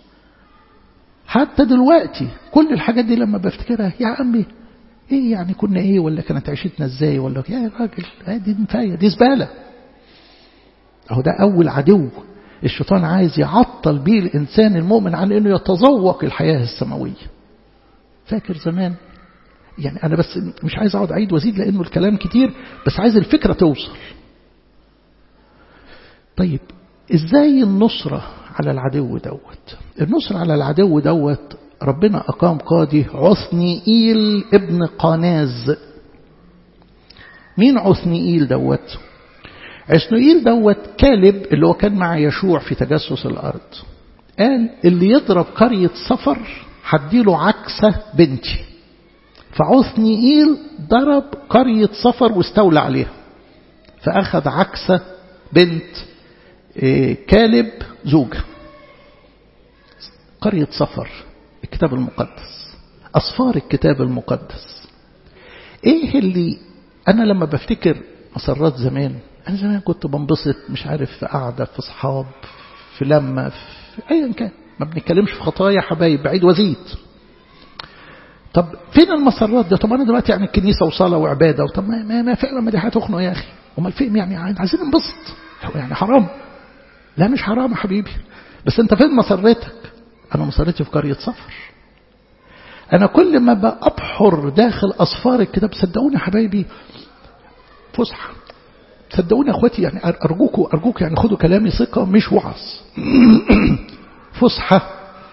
حتى دلوقتي كل الحاجات دي لما بفتكرها يا عمي ايه يعني كنا ايه ولا كانت عيشتنا ازاي ولا يا راجل دي نفاية دي زبالة اهو ده اول عدو الشيطان عايز يعطل بيه الانسان المؤمن عن انه يتذوق الحياة السماوية فاكر زمان يعني أنا بس مش عايز أقعد أعيد وأزيد لأنه الكلام كتير بس عايز الفكرة توصل طيب إزاي النصرة على العدو دوت النصرة على العدو دوت ربنا أقام قاضي عثنيئيل ابن قاناز مين عثنيئيل دوت عثنيئيل دوت كالب اللي هو كان مع يشوع في تجسس الأرض قال اللي يضرب قرية سفر هديله عكسة بنتي فعثنيئيل ضرب قرية صفر واستولى عليها فأخذ عكسة بنت كالب زوجة قرية صفر الكتاب المقدس أصفار الكتاب المقدس إيه اللي أنا لما بفتكر مسرات زمان أنا زمان كنت بنبسط مش عارف في قعدة في صحاب في لمة في أيا كان ما بنتكلمش في خطايا حبايب بعيد وزيد طب فين المسرات ده طب انا دلوقتي يعني الكنيسه وصلاه وعباده طب ما, ما فعلا ما دي هتخنق يا اخي امال فين يعني عايزين ننبسط يعني حرام لا مش حرام يا حبيبي بس انت فين مسرتك انا مسرتي في قريه صفر انا كل ما بابحر داخل اصفار الكتاب صدقوني يا حبايبي فسحه صدقوني يا اخواتي يعني ارجوكوا ارجوكوا يعني خدوا كلامي ثقه مش وعظ فسحه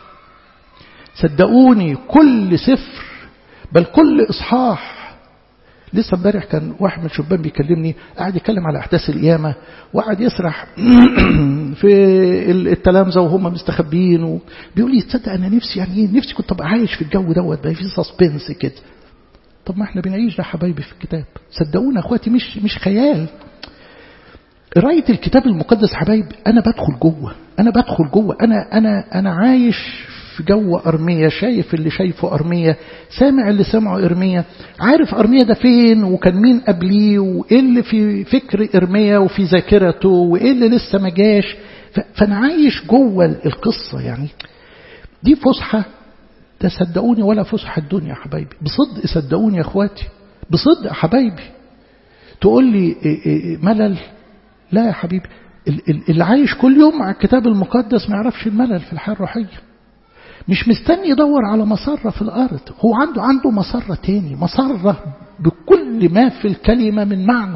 صدقوني كل سفر بل كل إصحاح لسه امبارح كان واحد من الشبان بيكلمني قاعد يتكلم على أحداث القيامة وقعد يسرح في التلامذة وهم مستخبيين وبيقول لي تصدق أنا نفسي يعني إيه نفسي كنت أبقى عايش في الجو دوت بقى في سسبنس كده طب ما احنا بنعيش ده حبايبي في الكتاب صدقونا اخواتي مش مش خيال قرايه الكتاب المقدس حبايب انا بدخل جوه انا بدخل جوه انا انا انا عايش في جو أرمية شايف اللي شايفه أرمية سامع اللي سمعه إرمية عارف أرمية ده فين وكان مين قبليه وإيه اللي في فكر إرمية وفي ذاكرته وإيه اللي لسه ما جاش فأنا عايش جوه القصة يعني دي فسحة ده صدقوني ولا فسحة الدنيا يا حبايبي بصدق صدقوني يا اخواتي بصدق يا حبايبي تقول لي ملل لا يا حبيبي اللي عايش كل يوم مع الكتاب المقدس ما يعرفش الملل في الحياة الروحية مش مستني يدور على مسرة في الأرض هو عنده عنده مسرة تاني مسرة بكل ما في الكلمة من معنى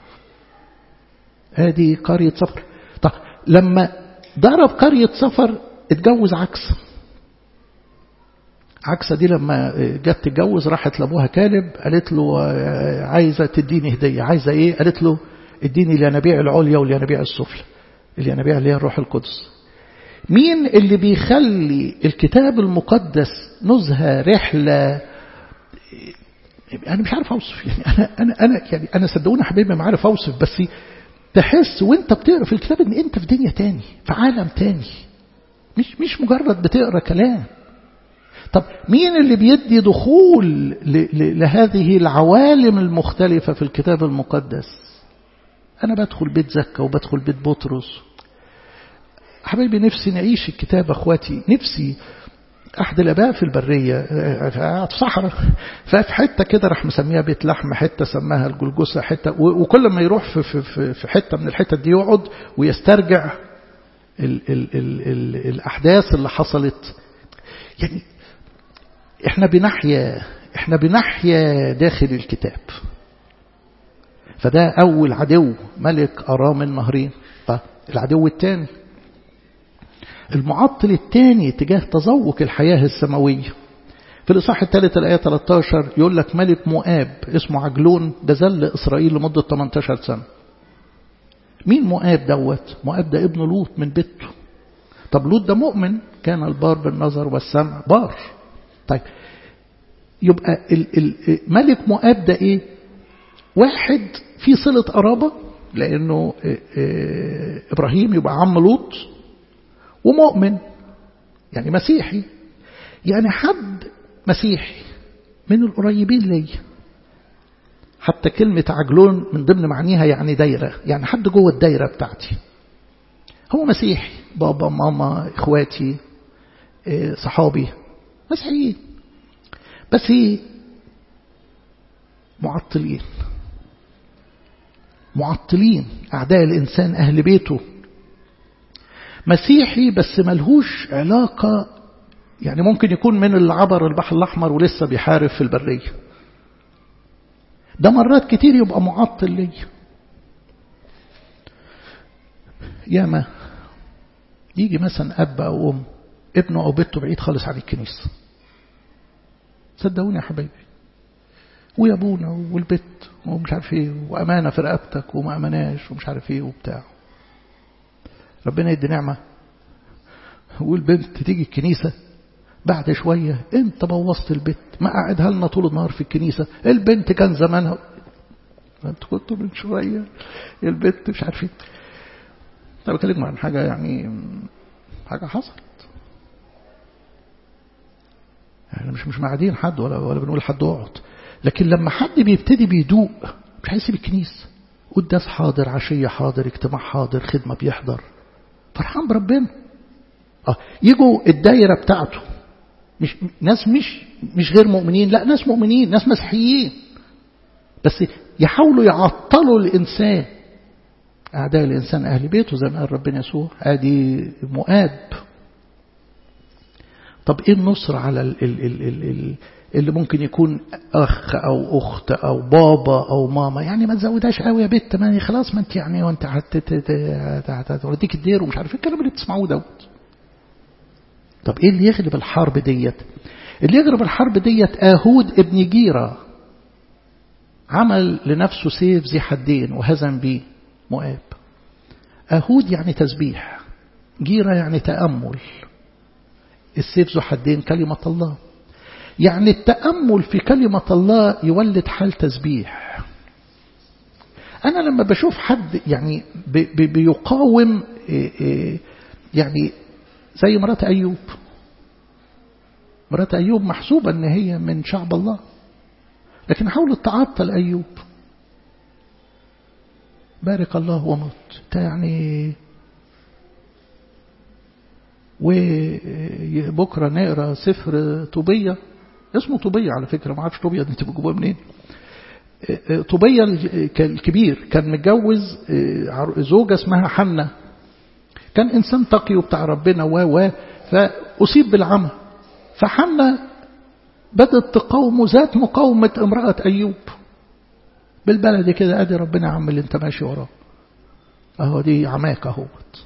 هذه قرية سفر طب لما ضرب قرية سفر اتجوز عكسه عكسة دي لما جت تتجوز راحت لابوها كالب قالت له عايزة تديني هدية عايزة ايه قالت له اديني الينابيع العليا والينابيع السفلى الينابيع اللي هي الروح القدس مين اللي بيخلي الكتاب المقدس نزهة رحلة أنا مش عارف أوصف يعني أنا أنا أنا يعني أنا صدقوني حبيبي ما عارف أوصف بس تحس وأنت بتقرأ في الكتاب إن أنت في دنيا تاني في عالم تاني مش مش مجرد بتقرأ كلام طب مين اللي بيدي دخول لهذه العوالم المختلفة في الكتاب المقدس أنا بدخل بيت زكا وبدخل بيت بطرس حبيبي نفسي نعيش الكتاب أخواتي نفسي أحد الآباء في البرية في صحراء ففي حتة كده راح مسميها بيت لحم حتة سماها الجلجسة حتة وكل ما يروح في, في, في حتة من الحتة دي يقعد ويسترجع ال ال ال ال الأحداث اللي حصلت يعني احنا بنحيا احنا بنحيا داخل الكتاب فده أول عدو ملك أرام النهرين العدو الثاني المعطل الثاني تجاه تذوق الحياة السماوية في الإصحاح الثالث الآية 13 يقول لك ملك مؤاب اسمه عجلون ده زل إسرائيل لمدة 18 سنة مين مؤاب دوت مؤاب ده ابن لوط من بيته طب لوط ده مؤمن كان البار بالنظر والسمع بار طيب يبقى ال ال ملك مؤاب ده ايه واحد في صلة قرابة لأنه إبراهيم يبقى عم لوط ومؤمن يعني مسيحي يعني حد مسيحي من القريبين لي حتى كلمة عجلون من ضمن معانيها يعني دايرة يعني حد جوه الدايرة بتاعتي هو مسيحي بابا ماما اخواتي صحابي مسيحيين بس معطلين معطلين أعداء الإنسان أهل بيته مسيحي بس ملهوش علاقة يعني ممكن يكون من اللي عبر البحر الأحمر ولسه بيحارب في البرية ده مرات كتير يبقى معطل لي ياما يجي مثلا أب أو أم ابنه أو بنته بعيد خالص عن الكنيسة صدقوني يا حبايبي ويا ابونا والبت ومش عارف ايه وامانه في رقبتك وما امناش ومش عارف ايه وبتاع ربنا يدي نعمه والبنت تيجي الكنيسه بعد شويه انت بوظت البيت ما قعدها لنا طول النهار في الكنيسه البنت كان زمانها انت كنت من شويه البنت مش عارف ايه طب بكلمكم عن حاجه يعني حاجه حصلت احنا مش مش معادين حد ولا ولا بنقول حد اقعد لكن لما حد بيبتدي بيدوق مش هيسيب الكنيسه قداس حاضر عشيه حاضر اجتماع حاضر خدمه بيحضر فرحان بربنا اه يجوا الدايره بتاعته مش ناس مش مش غير مؤمنين لا ناس مؤمنين ناس مسيحيين بس يحاولوا يعطلوا الانسان اعداء الانسان اهل بيته زي ما قال ربنا يسوع ادي مؤاب طب ايه النصر على ال ال ال ال ال اللي ممكن يكون اخ او اخت او بابا او ماما يعني ما تزودهاش قوي يا بت ما خلاص ما انت يعني وانت هتوديك الدير ومش عارف ايه الكلام اللي بتسمعوه دوت طب ايه اللي يغلب الحرب ديت اللي يغلب الحرب ديت اهود ابن جيرة عمل لنفسه سيف ذي حدين وهزم بيه مؤاب اهود يعني تسبيح جيرة يعني تأمل السيف ذو حدين كلمة الله يعني التأمل في كلمة الله يولد حال تسبيح أنا لما بشوف حد يعني بي بيقاوم يعني زي مرات أيوب مرات أيوب محسوبة أن هي من شعب الله لكن حاولت تعطل أيوب بارك الله ومت يعني وبكرة نقرأ سفر طوبية اسمه طوبية على فكرة ما عارفش طوبية دي انت بتجيبوها منين طوبية الكبير كان متجوز زوجة اسمها حنة كان إنسان تقي وبتاع ربنا و و فأصيب بالعمى فحنة بدأت تقاومه ذات مقاومة امرأة أيوب بالبلد كده أدي ربنا عم اللي انت ماشي وراه أهو دي عماك أهوت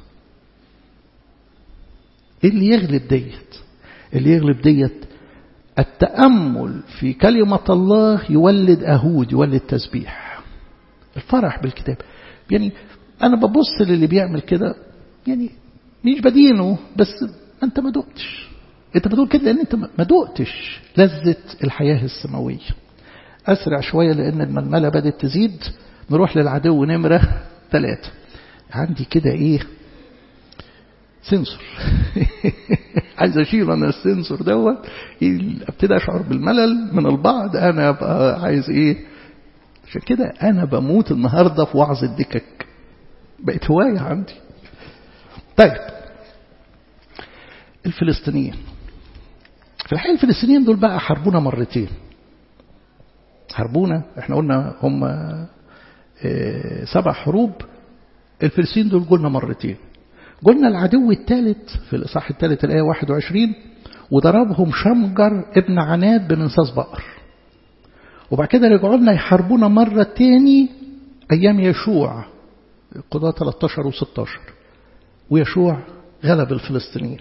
اللي يغلب ديت اللي يغلب ديت التأمل في كلمة الله يولد أهود يولد تسبيح الفرح بالكتاب يعني أنا ببص للي بيعمل كده يعني مش بدينه بس أنت ما دقتش أنت بتقول كده لأن أنت ما دقتش لذة الحياة السماوية أسرع شوية لأن الململة بدأت تزيد نروح للعدو نمرة ثلاثة عندي كده إيه سنسور عايز اشيل انا السنسور دوت ابتدي اشعر بالملل من البعض انا ابقى عايز ايه عشان كده انا بموت النهارده في وعظ الدكك بقت هوايه عندي طيب الفلسطينيين في الحقيقه الفلسطينيين دول بقى حاربونا مرتين حاربونا احنا قلنا هم سبع حروب الفلسطينيين دول قلنا مرتين قلنا العدو الثالث في الإصحاح الثالث الآية 21 وضربهم شمجر ابن عناد بمنساس بقر وبعد كده رجعوا لنا يحاربونا مرة تاني أيام يشوع قضاء 13 و16 ويشوع غلب الفلسطينيين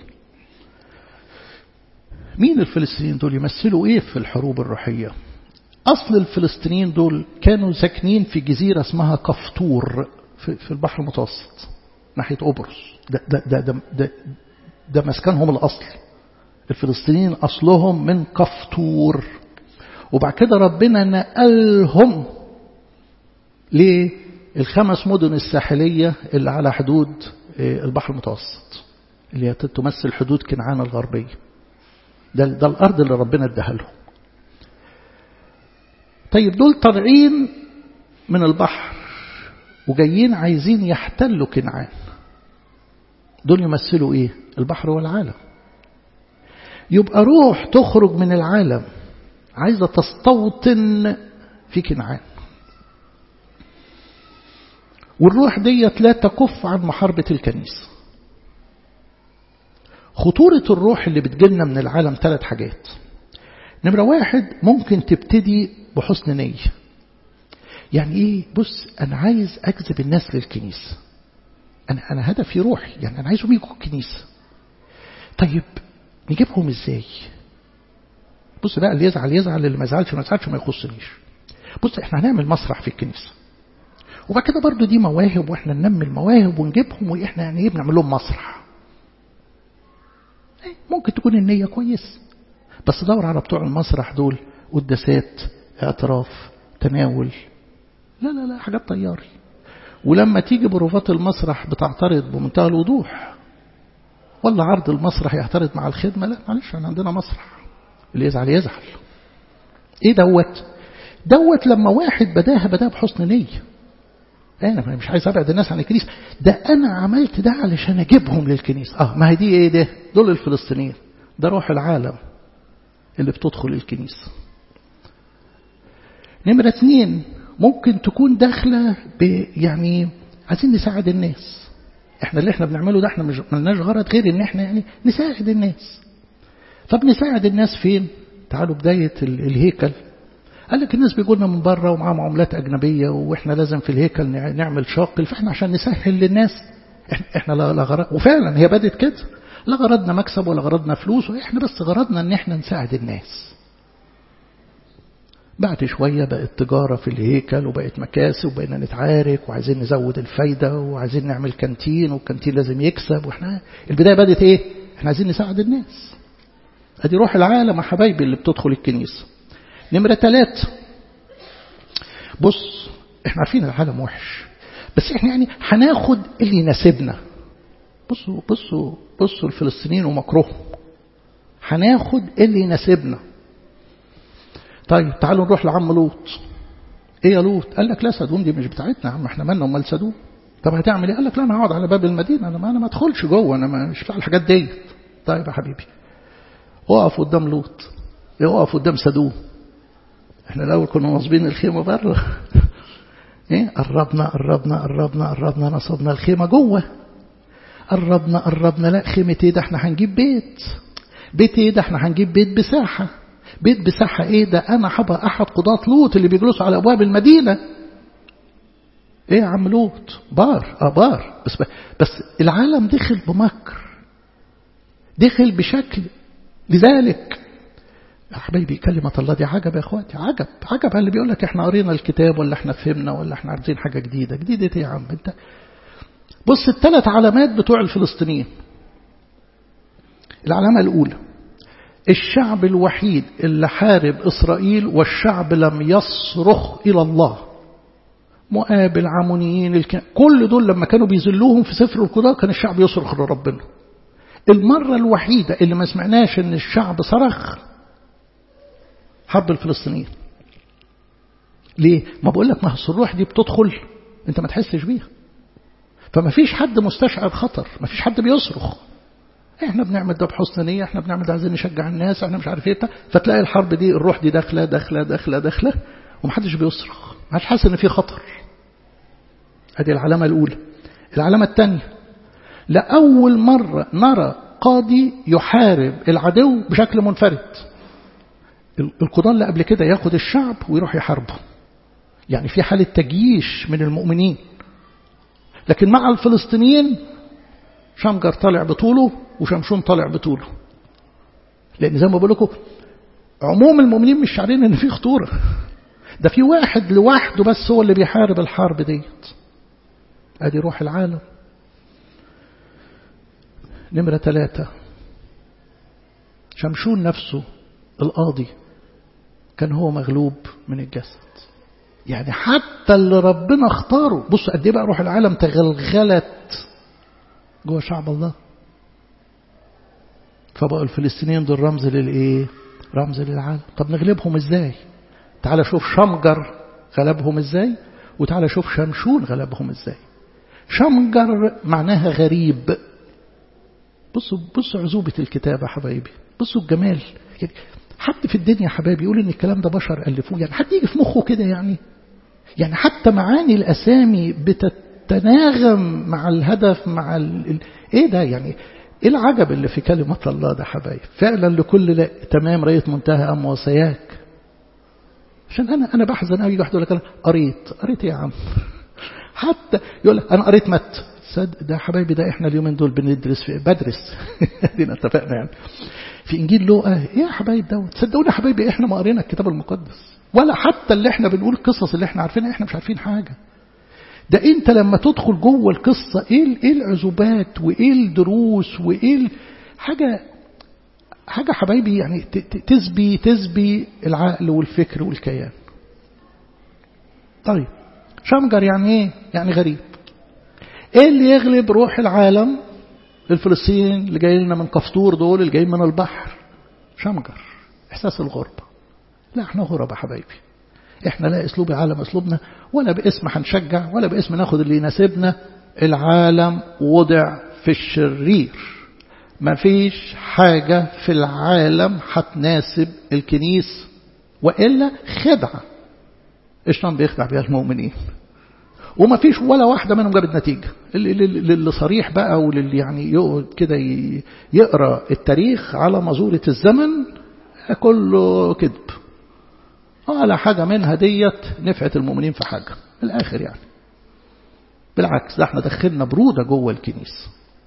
مين الفلسطينيين دول يمثلوا ايه في الحروب الروحية أصل الفلسطينيين دول كانوا ساكنين في جزيرة اسمها كفطور في البحر المتوسط ناحية قبرص ده, ده, ده, ده, ده, ده مسكنهم الأصل الفلسطينيين أصلهم من كفطور وبعد كده ربنا نقلهم للخمس مدن الساحلية اللي على حدود البحر المتوسط اللي هي تمثل حدود كنعان الغربية ده, ده الأرض اللي ربنا اداها لهم طيب دول طالعين من البحر وجايين عايزين يحتلوا كنعان دول يمثلوا ايه البحر والعالم يبقى روح تخرج من العالم عايزة تستوطن في كنعان والروح ديت لا تكف عن محاربة الكنيسة خطورة الروح اللي بتجيلنا من العالم ثلاث حاجات نمرة واحد ممكن تبتدي بحسن نية يعني ايه بص انا عايز اجذب الناس للكنيسة انا انا هدفي روحي يعني انا عايزهم يجوا الكنيسة طيب نجيبهم ازاي بص بقى اللي يزعل يزعل اللي ما يزعلش ما يزعلش ما يخصنيش بص احنا هنعمل مسرح في الكنيسة وبعد كده برضو دي مواهب واحنا ننمي المواهب ونجيبهم واحنا يعني ايه بنعمل لهم مسرح ممكن تكون النية كويس بس دور على بتوع المسرح دول قداسات اعتراف تناول لا لا لا حاجات طياري ولما تيجي بروفات المسرح بتعترض بمنتهى الوضوح ولا عرض المسرح يعترض مع الخدمة لا معلش احنا عندنا مسرح اللي يزعل يزعل ايه دوت دوت لما واحد بداها بداها بحسن نية انا مش عايز ابعد الناس عن الكنيسة ده انا عملت ده علشان اجيبهم للكنيسة اه ما هي دي ايه ده دول الفلسطينيين ده روح العالم اللي بتدخل الكنيسة نمرة اثنين ممكن تكون داخلة يعني عايزين نساعد الناس احنا اللي احنا بنعمله ده احنا مش ملناش غرض غير ان احنا يعني نساعد الناس طب نساعد الناس فين تعالوا بداية الهيكل قال لك الناس بيقولنا من بره ومعاهم عملات أجنبية وإحنا لازم في الهيكل نعمل شاقل فإحنا عشان نسهل للناس إحنا لا غرض وفعلا هي بدت كده لا غرضنا مكسب ولا غرضنا فلوس وإحنا بس غرضنا إن إحنا نساعد الناس بعد شوية بقت تجارة في الهيكل وبقت مكاسب وبقينا نتعارك وعايزين نزود الفايدة وعايزين نعمل كانتين والكانتين لازم يكسب واحنا البداية بدت ايه احنا عايزين نساعد الناس ادي روح العالم يا حبايبي اللي بتدخل الكنيسة نمرة ثلاثة بص احنا عارفين العالم وحش بس احنا يعني هناخد اللي يناسبنا بصوا بصوا بصوا الفلسطينيين ومكروهم هناخد اللي يناسبنا طيب تعالوا نروح لعم لوط ايه يا لوط قال لك لا سدوم دي مش بتاعتنا يا عم احنا مالنا امال سدوم طب هتعمل ايه قال لك لا انا هقعد على باب المدينه انا ما انا ما ادخلش جوه انا مش بتاع الحاجات دي طيب يا حبيبي اقف قدام لوط اقف قدام سدوم احنا الاول كنا نصبين الخيمه بره ايه قربنا قربنا قربنا قربنا نصبنا الخيمه جوه قربنا قربنا لا خيمه ايه ده احنا هنجيب بيت بيت ايه ده احنا هنجيب بيت بساحه بيت بساحة ايه ده انا هبقى احد قضاة لوط اللي بيجلسوا على ابواب المدينة ايه يا عم لوط بار اه بار بس بس العالم دخل بمكر دخل بشكل لذلك يا حبايبي كلمة الله دي عجب يا اخواتي عجب عجب اللي بيقول لك احنا قرينا الكتاب ولا احنا فهمنا ولا احنا عارفين حاجة جديدة جديدة ايه يا عم انت بص الثلاث علامات بتوع الفلسطينيين العلامة الأولى الشعب الوحيد اللي حارب إسرائيل والشعب لم يصرخ إلى الله مؤاب العمونيين الك... كل دول لما كانوا بيذلوهم في سفر القضاء كان الشعب يصرخ لربنا المرة الوحيدة اللي ما سمعناش ان الشعب صرخ حرب الفلسطينيين ليه؟ ما بقول لك ما الصروح دي بتدخل انت ما تحسش بيها فما فيش حد مستشعر خطر ما فيش حد بيصرخ احنا بنعمل ده بحسن نية احنا بنعمل ده عايزين نشجع الناس احنا مش عارف ايه فتلاقي الحرب دي الروح دي داخله داخله داخله داخله ومحدش بيصرخ ما حدش حاسس ان في خطر ادي العلامه الاولى العلامه الثانيه لاول مره نرى قاضي يحارب العدو بشكل منفرد القضاة اللي قبل كده ياخد الشعب ويروح يحاربه يعني في حالة تجييش من المؤمنين لكن مع الفلسطينيين شمجر طالع بطوله وشمشون طالع بطوله لأن زي ما بقول لكم عموم المؤمنين مش شعرين ان في خطورة ده في واحد لوحده بس هو اللي بيحارب الحرب ديت ادي روح العالم نمرة ثلاثة شمشون نفسه القاضي كان هو مغلوب من الجسد يعني حتى اللي ربنا اختاره بص قد ايه بقى روح العالم تغلغلت جوه شعب الله فبقوا الفلسطينيين دول رمز للايه رمز للعالم طب نغلبهم ازاي تعال شوف شمجر غلبهم ازاي وتعال شوف شمشون غلبهم ازاي شمجر معناها غريب بصوا بصوا عزوبة الكتابة حبايبي بصوا الجمال يعني حد في الدنيا حبايبي يقول ان الكلام ده بشر ألفوه يعني حد يجي في مخه كده يعني يعني حتى معاني الأسامي بتتناغم مع الهدف مع ال... ايه ده يعني ايه العجب اللي في كلمة الله ده حبايب فعلا لكل لا تمام رأيت منتهى أم وصياك عشان أنا أنا بحزن أوي واحد يقول لك قريت قريت يا عم حتى يقول لك أنا قريت مت صدق ده حبايبي ده احنا اليومين دول بندرس في بدرس دينا اتفقنا يعني في انجيل لوقا ايه يا حبايب دوت صدقوني يا حبايبي احنا ما قرينا الكتاب المقدس ولا حتى اللي احنا بنقول القصص اللي احنا عارفينها احنا مش عارفين حاجه ده انت لما تدخل جوه القصه ايه ايه العزوبات وايه الدروس وايه حاجه حاجه حبايبي يعني تسبي تسبي العقل والفكر والكيان طيب شمجر يعني ايه يعني غريب ايه اللي يغلب روح العالم الفلسطينيين اللي جايين لنا من كفطور دول اللي جايين من البحر شمجر احساس الغربة لا احنا غربة حبايبي احنا لا اسلوب العالم اسلوبنا ولا باسم هنشجع ولا باسم ناخد اللي يناسبنا العالم وضع في الشرير ما فيش حاجة في العالم هتناسب الكنيس وإلا خدعة الشيطان بيخدع بها المؤمنين وما فيش ولا واحدة منهم جابت نتيجة اللي صريح بقى واللي يعني يقعد كده يقرأ التاريخ على مزورة الزمن كله كذب ولا حاجة منها ديت نفعت المؤمنين في حاجة الآخر يعني بالعكس ده احنا دخلنا برودة جوه الكنيسة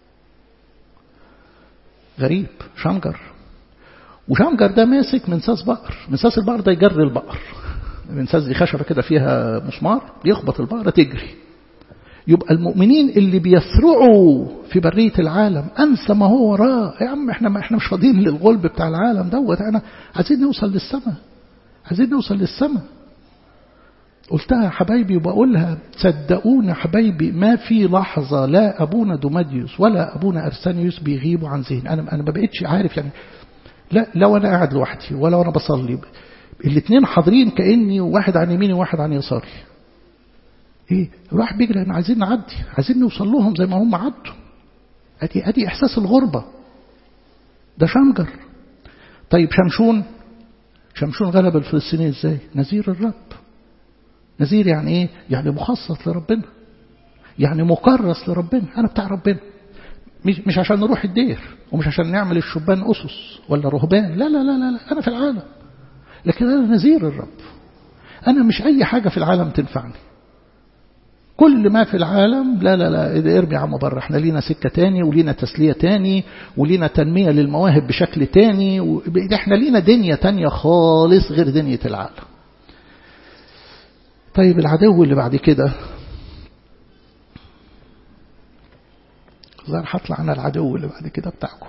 غريب شمجر وشمجر ده ماسك منساس بقر منساس البقر ده يجري البقر المنساس دي خشبة كده فيها مسمار يخبط البقرة تجري يبقى المؤمنين اللي بيسرعوا في برية العالم أنسى ما هو وراه يا عم احنا ما احنا مش فاضيين للغلب بتاع العالم دوت احنا عايزين نوصل للسماء عايزين نوصل للسماء قلتها حبايبي وبقولها صدقونا حبايبي ما في لحظة لا أبونا دوماديوس ولا أبونا أرسانيوس بيغيبوا عن ذهن أنا أنا ما بقتش عارف يعني لا لو أنا قاعد لوحدي ولا وأنا بصلي الاثنين حاضرين كأني واحد عن يميني وواحد عن يساري ايه راح بيجري احنا عايزين نعدي عايزين نوصل لهم زي ما هم عدوا ادي ادي احساس الغربه ده شمجر طيب شمشون شمشون غلب الفلسطينيين ازاي نذير الرب نذير يعني ايه يعني مخصص لربنا يعني مكرس لربنا انا بتاع ربنا مش مش عشان نروح الدير ومش عشان نعمل الشبان اسس ولا رهبان لا لا لا لا انا في العالم لكن انا نذير الرب انا مش اي حاجه في العالم تنفعني كل ما في العالم لا لا لا ارمي عم بره احنا لينا سكة تاني ولينا تسلية تاني ولينا تنمية للمواهب بشكل تاني و... احنا لينا دنيا تانية خالص غير دنيا العالم طيب العدو اللي بعد كده ظهر هطلع انا العدو اللي بعد كده بتاعكم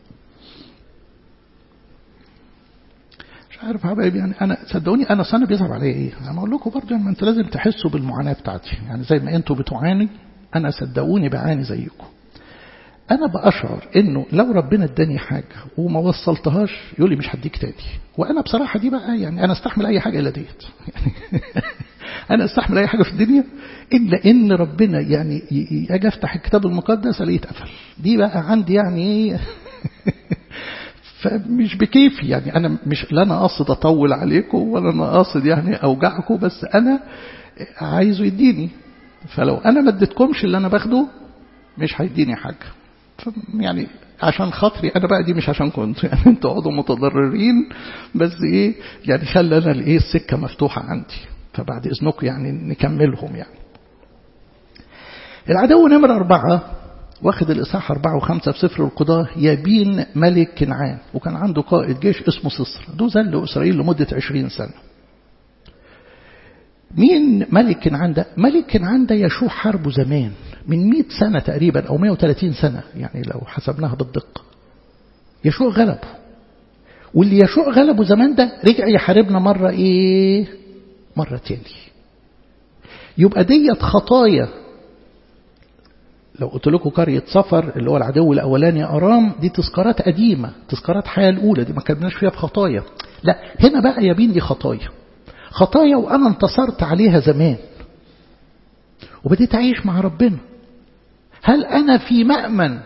مش عارف حبايبي يعني انا صدقوني انا سنه بيظهر عليا ايه انا اقول لكم برضه يعني انتوا لازم تحسوا بالمعاناه بتاعتي يعني زي ما انتوا بتعاني انا صدقوني بعاني زيكم انا باشعر انه لو ربنا اداني حاجه وما وصلتهاش يقول لي مش هديك تاني وانا بصراحه دي بقى يعني انا استحمل اي حاجه الا ديت يعني انا استحمل اي حاجه في الدنيا الا ان ربنا يعني اجي افتح الكتاب المقدس الاقيه اتقفل دي بقى عندي يعني ايه فمش بكيفي يعني أنا مش لا أنا قاصد أطول عليكم ولا أنا قاصد يعني أوجعكم بس أنا عايزه يديني فلو أنا ما اديتكمش اللي أنا باخده مش هيديني حاجة يعني عشان خاطري أنا بقى دي مش عشان كنت يعني أنتوا اقعدوا متضررين بس إيه يعني خلي أنا الإيه السكة مفتوحة عندي فبعد إذنكم يعني نكملهم يعني العدو نمرة أربعة واخد الإصحاح أربعة وخمسة في سفر القضاة يابين ملك كنعان وكان عنده قائد جيش اسمه سصر ده زل إسرائيل لمدة عشرين سنة مين ملك كنعان ده ملك كنعان ده يشوع حربه زمان من 100 سنة تقريبا أو 130 سنة يعني لو حسبناها بالدقة يشوع غلبه واللي يشوع غلبه زمان ده رجع يحاربنا مرة إيه مرة تاني يبقى ديت خطايا لو قلت لكم قرية سفر اللي هو العدو الأولاني أرام دي تذكارات قديمة تذكارات حياة الأولى دي ما كناش فيها بخطايا لا هنا بقى يبين دي خطايا خطايا وأنا انتصرت عليها زمان وبديت أعيش مع ربنا هل أنا في مأمن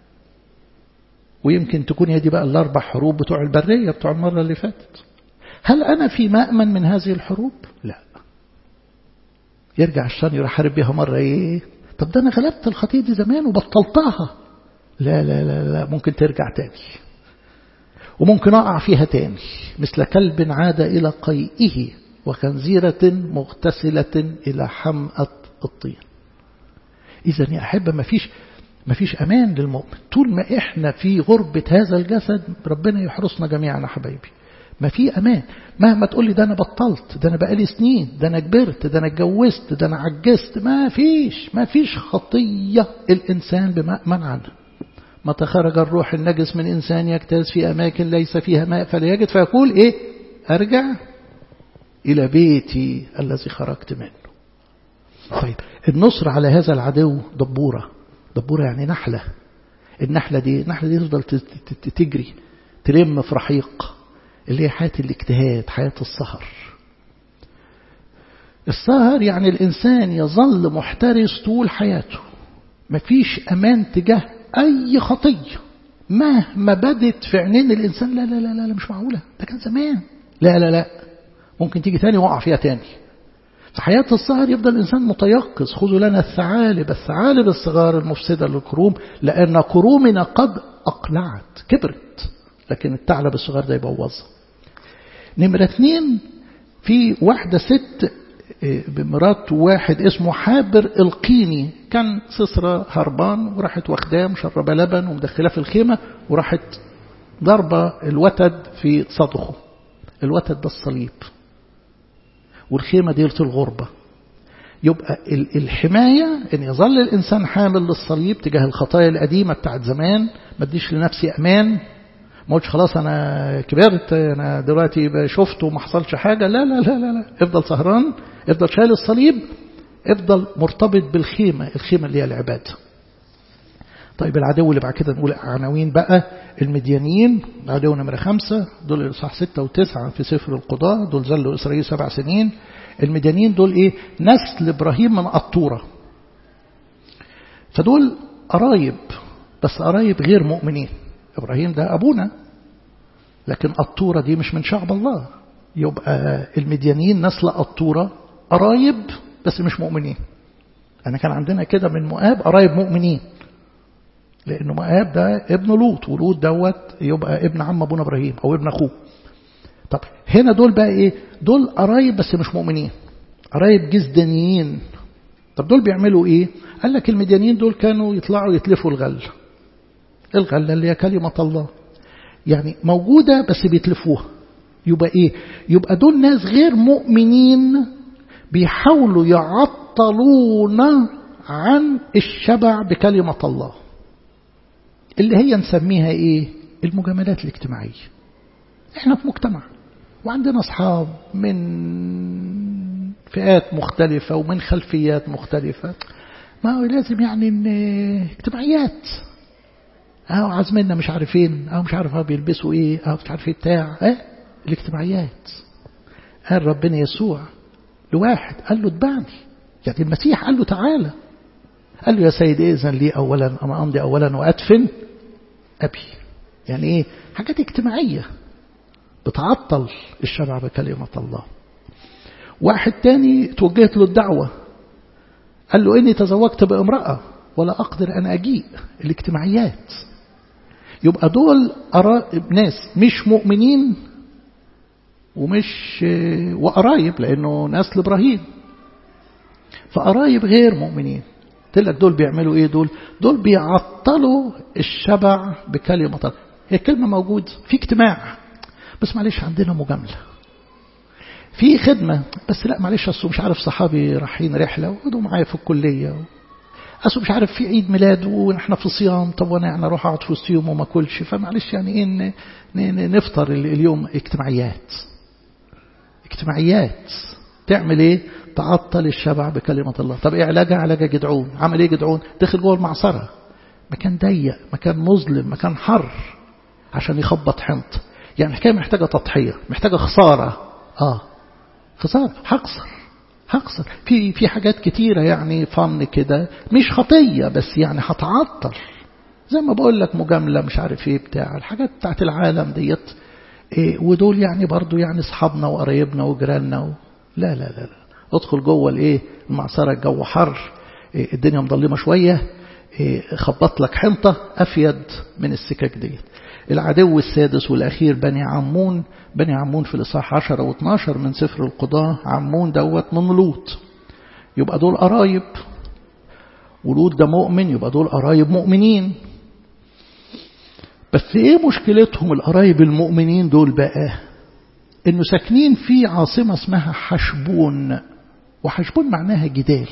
ويمكن تكون هي دي بقى الأربع حروب بتوع البرية بتوع المرة اللي فاتت هل أنا في مأمن من هذه الحروب لا يرجع الشيطان يروح حارب بيها مرة إيه طب ده أنا غلبت الخطية دي زمان وبطلتها لا لا لا لا ممكن ترجع تاني وممكن أقع فيها تاني مثل كلب عاد إلى قيئه وخنزيرة مغتسلة إلى حمأة الطين إذا يا أحبة ما فيش ما فيش أمان للمؤمن طول ما إحنا في غربة هذا الجسد ربنا يحرسنا جميعا حبايبي ما في أمان مهما تقول لي ده أنا بطلت ده أنا بقالي سنين ده أنا كبرت ده أنا اتجوزت ده أنا عجزت ما فيش ما فيش خطية الإنسان بمأمن عنها متى خرج الروح النجس من إنسان يجتاز في أماكن ليس فيها ماء فلا يجد فيقول إيه أرجع إلى بيتي الذي خرجت منه طيب النصر على هذا العدو دبورة دبورة يعني نحلة النحلة دي النحلة دي تفضل تجري تلم في رحيق اللي هي حياة الاجتهاد حياة السهر السهر يعني الإنسان يظل محترس طول حياته مفيش أمان تجاه أي خطية مهما بدت في عينين الإنسان لا لا لا لا مش معقولة ده كان زمان لا لا لا ممكن تيجي تاني وقع فيها تاني في حياة السهر يفضل الإنسان متيقظ خذوا لنا الثعالب الثعالب الصغار المفسدة للكروم لأن كرومنا قد أقلعت كبرت لكن الثعلب الصغير ده يبوظها نمرة اثنين في واحدة ست بمرات واحد اسمه حابر القيني كان سسرة هربان وراحت واخداه مشربة لبن ومدخلاه في الخيمة وراحت ضربة الوتد في صدخه الوتد ده الصليب والخيمة دي الغربة يبقى الحماية ان يظل الإنسان حامل للصليب تجاه الخطايا القديمة بتاعت زمان ما اديش لنفسي أمان ما قلتش خلاص أنا كبرت أنا دلوقتي شفت وما حصلش حاجة لا لا لا لا, لا. افضل سهران افضل شايل الصليب افضل مرتبط بالخيمة الخيمة اللي هي العبادة طيب العدو اللي بعد كده نقول عناوين بقى المديانيين العدو نمرة خمسة دول الإصحاح ستة وتسعة في سفر القضاء دول زلوا إسرائيل سبع سنين المديانيين دول إيه نسل إبراهيم من قطورة فدول قرايب بس قرايب غير مؤمنين إبراهيم ده أبونا لكن قطورة دي مش من شعب الله يبقى المديانيين نسل قطورة قرايب بس مش مؤمنين أنا كان عندنا كده من مؤاب قرايب مؤمنين لأنه مؤاب ده ابن لوط ولوط دوت يبقى ابن عم أبونا إبراهيم أو ابن أخوه طب هنا دول بقى إيه دول قرايب بس مش مؤمنين قرايب جزدانيين طب دول بيعملوا ايه قال لك المديانين دول كانوا يطلعوا يتلفوا الغل الغلة اللي هي كلمة الله يعني موجودة بس بيتلفوها يبقى ايه يبقى دول ناس غير مؤمنين بيحاولوا يعطلون عن الشبع بكلمة الله اللي هي نسميها ايه المجاملات الاجتماعية احنا في مجتمع وعندنا اصحاب من فئات مختلفة ومن خلفيات مختلفة ما هو لازم يعني ان اجتماعيات اهو عازمنا مش عارفين اهو مش عارف اهو بيلبسوا ايه اهو مش عارف ايه بتاع اه الاجتماعيات قال ربنا يسوع لواحد قال له اتبعني يعني المسيح قال له تعالى قال له يا سيد إذن لي أولا أما أمضي أولا وأدفن أبي يعني إيه حاجات اجتماعية بتعطل الشرع بكلمة الله واحد تاني توجهت له الدعوة قال له إني تزوجت بامرأة ولا أقدر أن أجيء الاجتماعيات يبقى دول ناس مش مؤمنين ومش وقرايب لأنه نسل إبراهيم فقرايب غير مؤمنين قلت لك دول بيعملوا ايه دول دول بيعطلوا الشبع بكلمة الله هي الكلمة موجودة في اجتماع بس معلش عندنا مجاملة في خدمة بس لا معلش أصله مش عارف صحابي رايحين رحلة وقعدوا معايا في الكلية أصله مش عارف في عيد ميلاد ونحن في صيام طب وانا يعني اروح اقعد في وسطهم وما اكلش فمعلش يعني ايه نفطر اليوم اجتماعيات اجتماعيات تعمل ايه تعطل الشبع بكلمة الله طب ايه علاجها علاجها جدعون عمل ايه جدعون دخل جوه المعصرة مكان ضيق مكان مظلم مكان حر عشان يخبط حنط يعني الحكاية محتاجة تضحية محتاجة خسارة اه خسارة هخسر هخسر في في حاجات كتيرة يعني فن كده مش خطية بس يعني هتعطل زي ما بقول لك مجاملة مش عارف ايه بتاع الحاجات بتاعت العالم ديت إيه ودول يعني برضو يعني اصحابنا وقرايبنا وجيراننا و... لا لا لا لا ادخل جوه الايه المعصره الجو حر إيه الدنيا مظلمه شويه إيه خبط لك حنطه افيد من السكك ديت العدو السادس والاخير بني عمون بني عمون في الاصحاح 10 و12 من سفر القضاه عمون دوت من لوط يبقى دول قرايب ولوط ده مؤمن يبقى دول قرايب مؤمنين بس ايه مشكلتهم القرايب المؤمنين دول بقى انه ساكنين في عاصمة اسمها حشبون وحشبون معناها جدال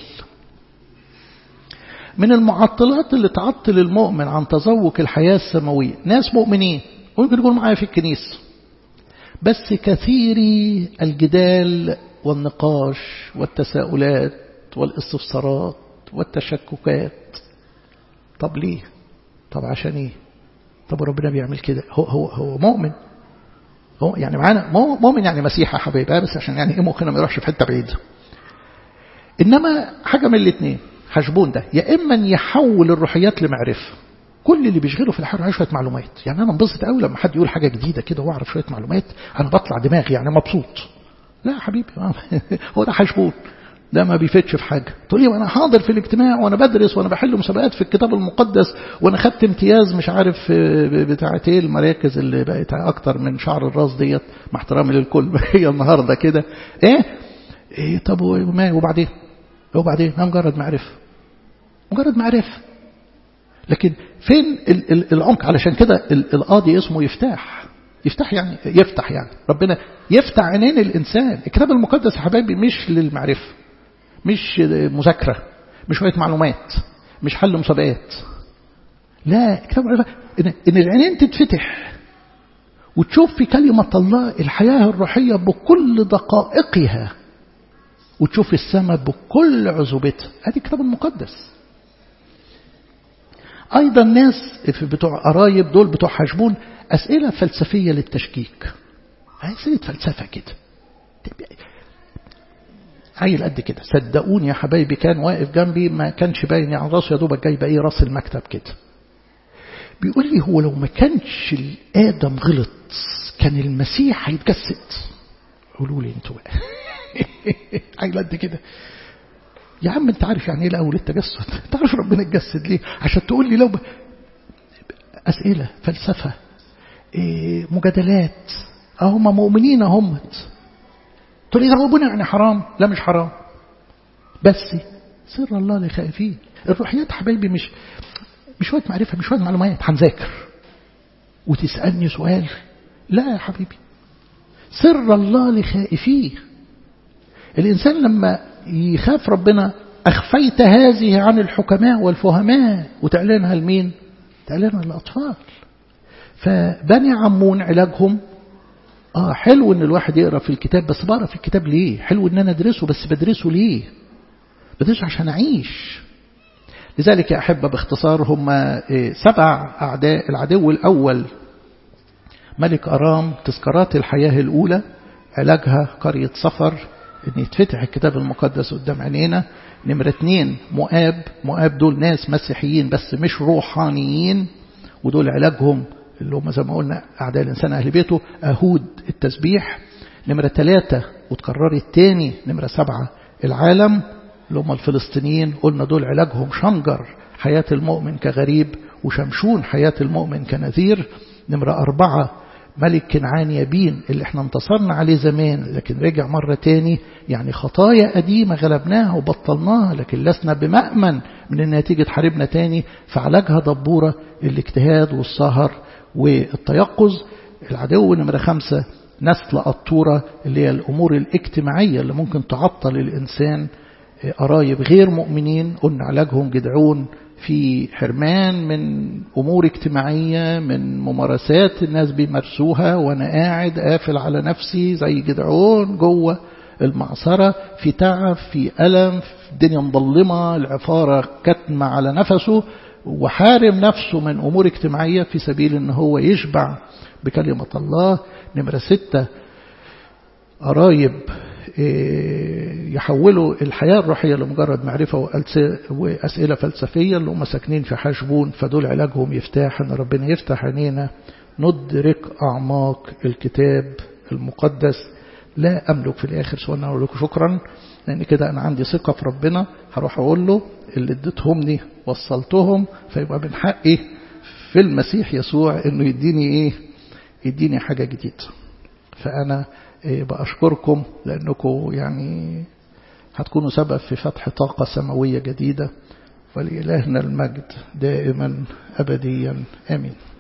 من المعطلات اللي تعطل المؤمن عن تذوق الحياة السماوية ناس مؤمنين ويمكن يقولوا معايا في الكنيسة بس كثيري الجدال والنقاش والتساؤلات والاستفسارات والتشككات طب ليه طب عشان ايه طب ربنا بيعمل كده هو هو هو مؤمن هو يعني معانا مؤمن يعني مسيح يا حبايبي بس عشان يعني ايه مخنا ما يروحش في حته بعيده انما حاجه من الاثنين حشبون ده يا اما يحول الروحيات لمعرفه كل اللي بيشغله في الحياه شويه معلومات يعني انا انبسط قوي لما حد يقول حاجه جديده كده واعرف شويه معلومات انا بطلع دماغي يعني مبسوط لا يا حبيبي هو ده حشبون ده ما بيفتش في حاجة تقول لي وانا حاضر في الاجتماع وانا بدرس وانا بحل مسابقات في الكتاب المقدس وانا خدت امتياز مش عارف بتاعت ايه المراكز اللي بقت اكتر من شعر الراس ديت مع احترامي للكل هي النهارده كده ايه ايه طب وما وبعدين وبعدين ما مجرد معرفه مجرد معرفه لكن فين العمق علشان كده القاضي اسمه يفتح يفتح يعني يفتح يعني ربنا يفتح عينين الإنسان الكتاب المقدس يا حبايبي مش للمعرفة مش مذاكرة مش شوية معلومات مش حل مسابقات لا الكتاب إن, إن العينين تتفتح وتشوف في كلمة الله الحياة الروحية بكل دقائقها وتشوف السماء بكل عذوبتها هذه الكتاب المقدس أيضا ناس بتوع قرايب دول بتوع حشبون أسئلة فلسفية للتشكيك أسئلة فلسفة كده عيل قد كده صدقوني يا حبايبي كان واقف جنبي ما كانش باين يعني راسه يا دوبك جايبه ايه راس المكتب كده بيقول لي هو لو ما كانش الادم غلط كان المسيح هيتجسد قولوا لي انتوا بقى عيل قد كده يا عم انت عارف يعني ايه الاول التجسد انت عارف ربنا اتجسد ليه عشان تقول لي لو ب... اسئله فلسفه إيه مجادلات هم مؤمنين هم تقول لي ده ربنا يعني حرام لا مش حرام بس سر الله لخائفين الروحيات حبايبي مش مش شوية معرفة مش شوية معلومات هنذاكر وتسألني سؤال لا يا حبيبي سر الله لخائفيه الإنسان لما يخاف ربنا أخفيت هذه عن الحكماء والفهماء وتعلنها لمين تعلنها للأطفال فبني عمون علاجهم آه حلو إن الواحد يقرأ في الكتاب بس بقرأ في الكتاب ليه حلو إن أنا أدرسه بس بدرسه ليه بدرسه عشان أعيش لذلك يا أحبة باختصار هم سبع أعداء العدو الأول ملك أرام تذكارات الحياة الأولى علاجها قرية صفر ان يتفتح الكتاب المقدس قدام عينينا نمرة اتنين مؤاب مؤاب دول ناس مسيحيين بس مش روحانيين ودول علاجهم اللي هم زي ما قلنا أعداء الإنسان أهل بيته أهود التسبيح نمرة ثلاثة وتكررت تاني نمرة سبعة العالم اللي هم الفلسطينيين قلنا دول علاجهم شنجر حياة المؤمن كغريب وشمشون حياة المؤمن كنذير نمرة أربعة ملك كنعان يبين اللي احنا انتصرنا عليه زمان لكن رجع مرة تاني يعني خطايا قديمة غلبناها وبطلناها لكن لسنا بمأمن من انها تيجي تحاربنا تاني فعلاجها دبورة الاجتهاد والسهر والتيقظ العدو نمرة خمسة نسل الطورة اللي هي الأمور الاجتماعية اللي ممكن تعطل الإنسان قرايب غير مؤمنين قلنا علاجهم جدعون في حرمان من أمور اجتماعية من ممارسات الناس بيمارسوها وأنا قاعد قافل على نفسي زي جدعون جوه المعصرة في تعب في ألم في الدنيا مظلمة العفارة كتمة على نفسه وحارم نفسه من أمور اجتماعية في سبيل أن هو يشبع بكلمة الله نمرة ستة قرايب يحولوا الحياة الروحية لمجرد معرفة وأسئلة فلسفية اللي هم ساكنين في حشبون فدول علاجهم يفتح أن ربنا يفتح عينينا ندرك أعماق الكتاب المقدس لا أملك في الآخر سواء أقول لكم شكرا لأن كده أنا عندي ثقة في ربنا هروح أقول له اللي اديتهم لي وصلتهم فيبقى من حقي في المسيح يسوع أنه يديني إيه يديني حاجة جديدة فأنا بأشكركم لأنكم يعني هتكونوا سبب في فتح طاقة سماوية جديدة ولإلهنا المجد دائما أبديا آمين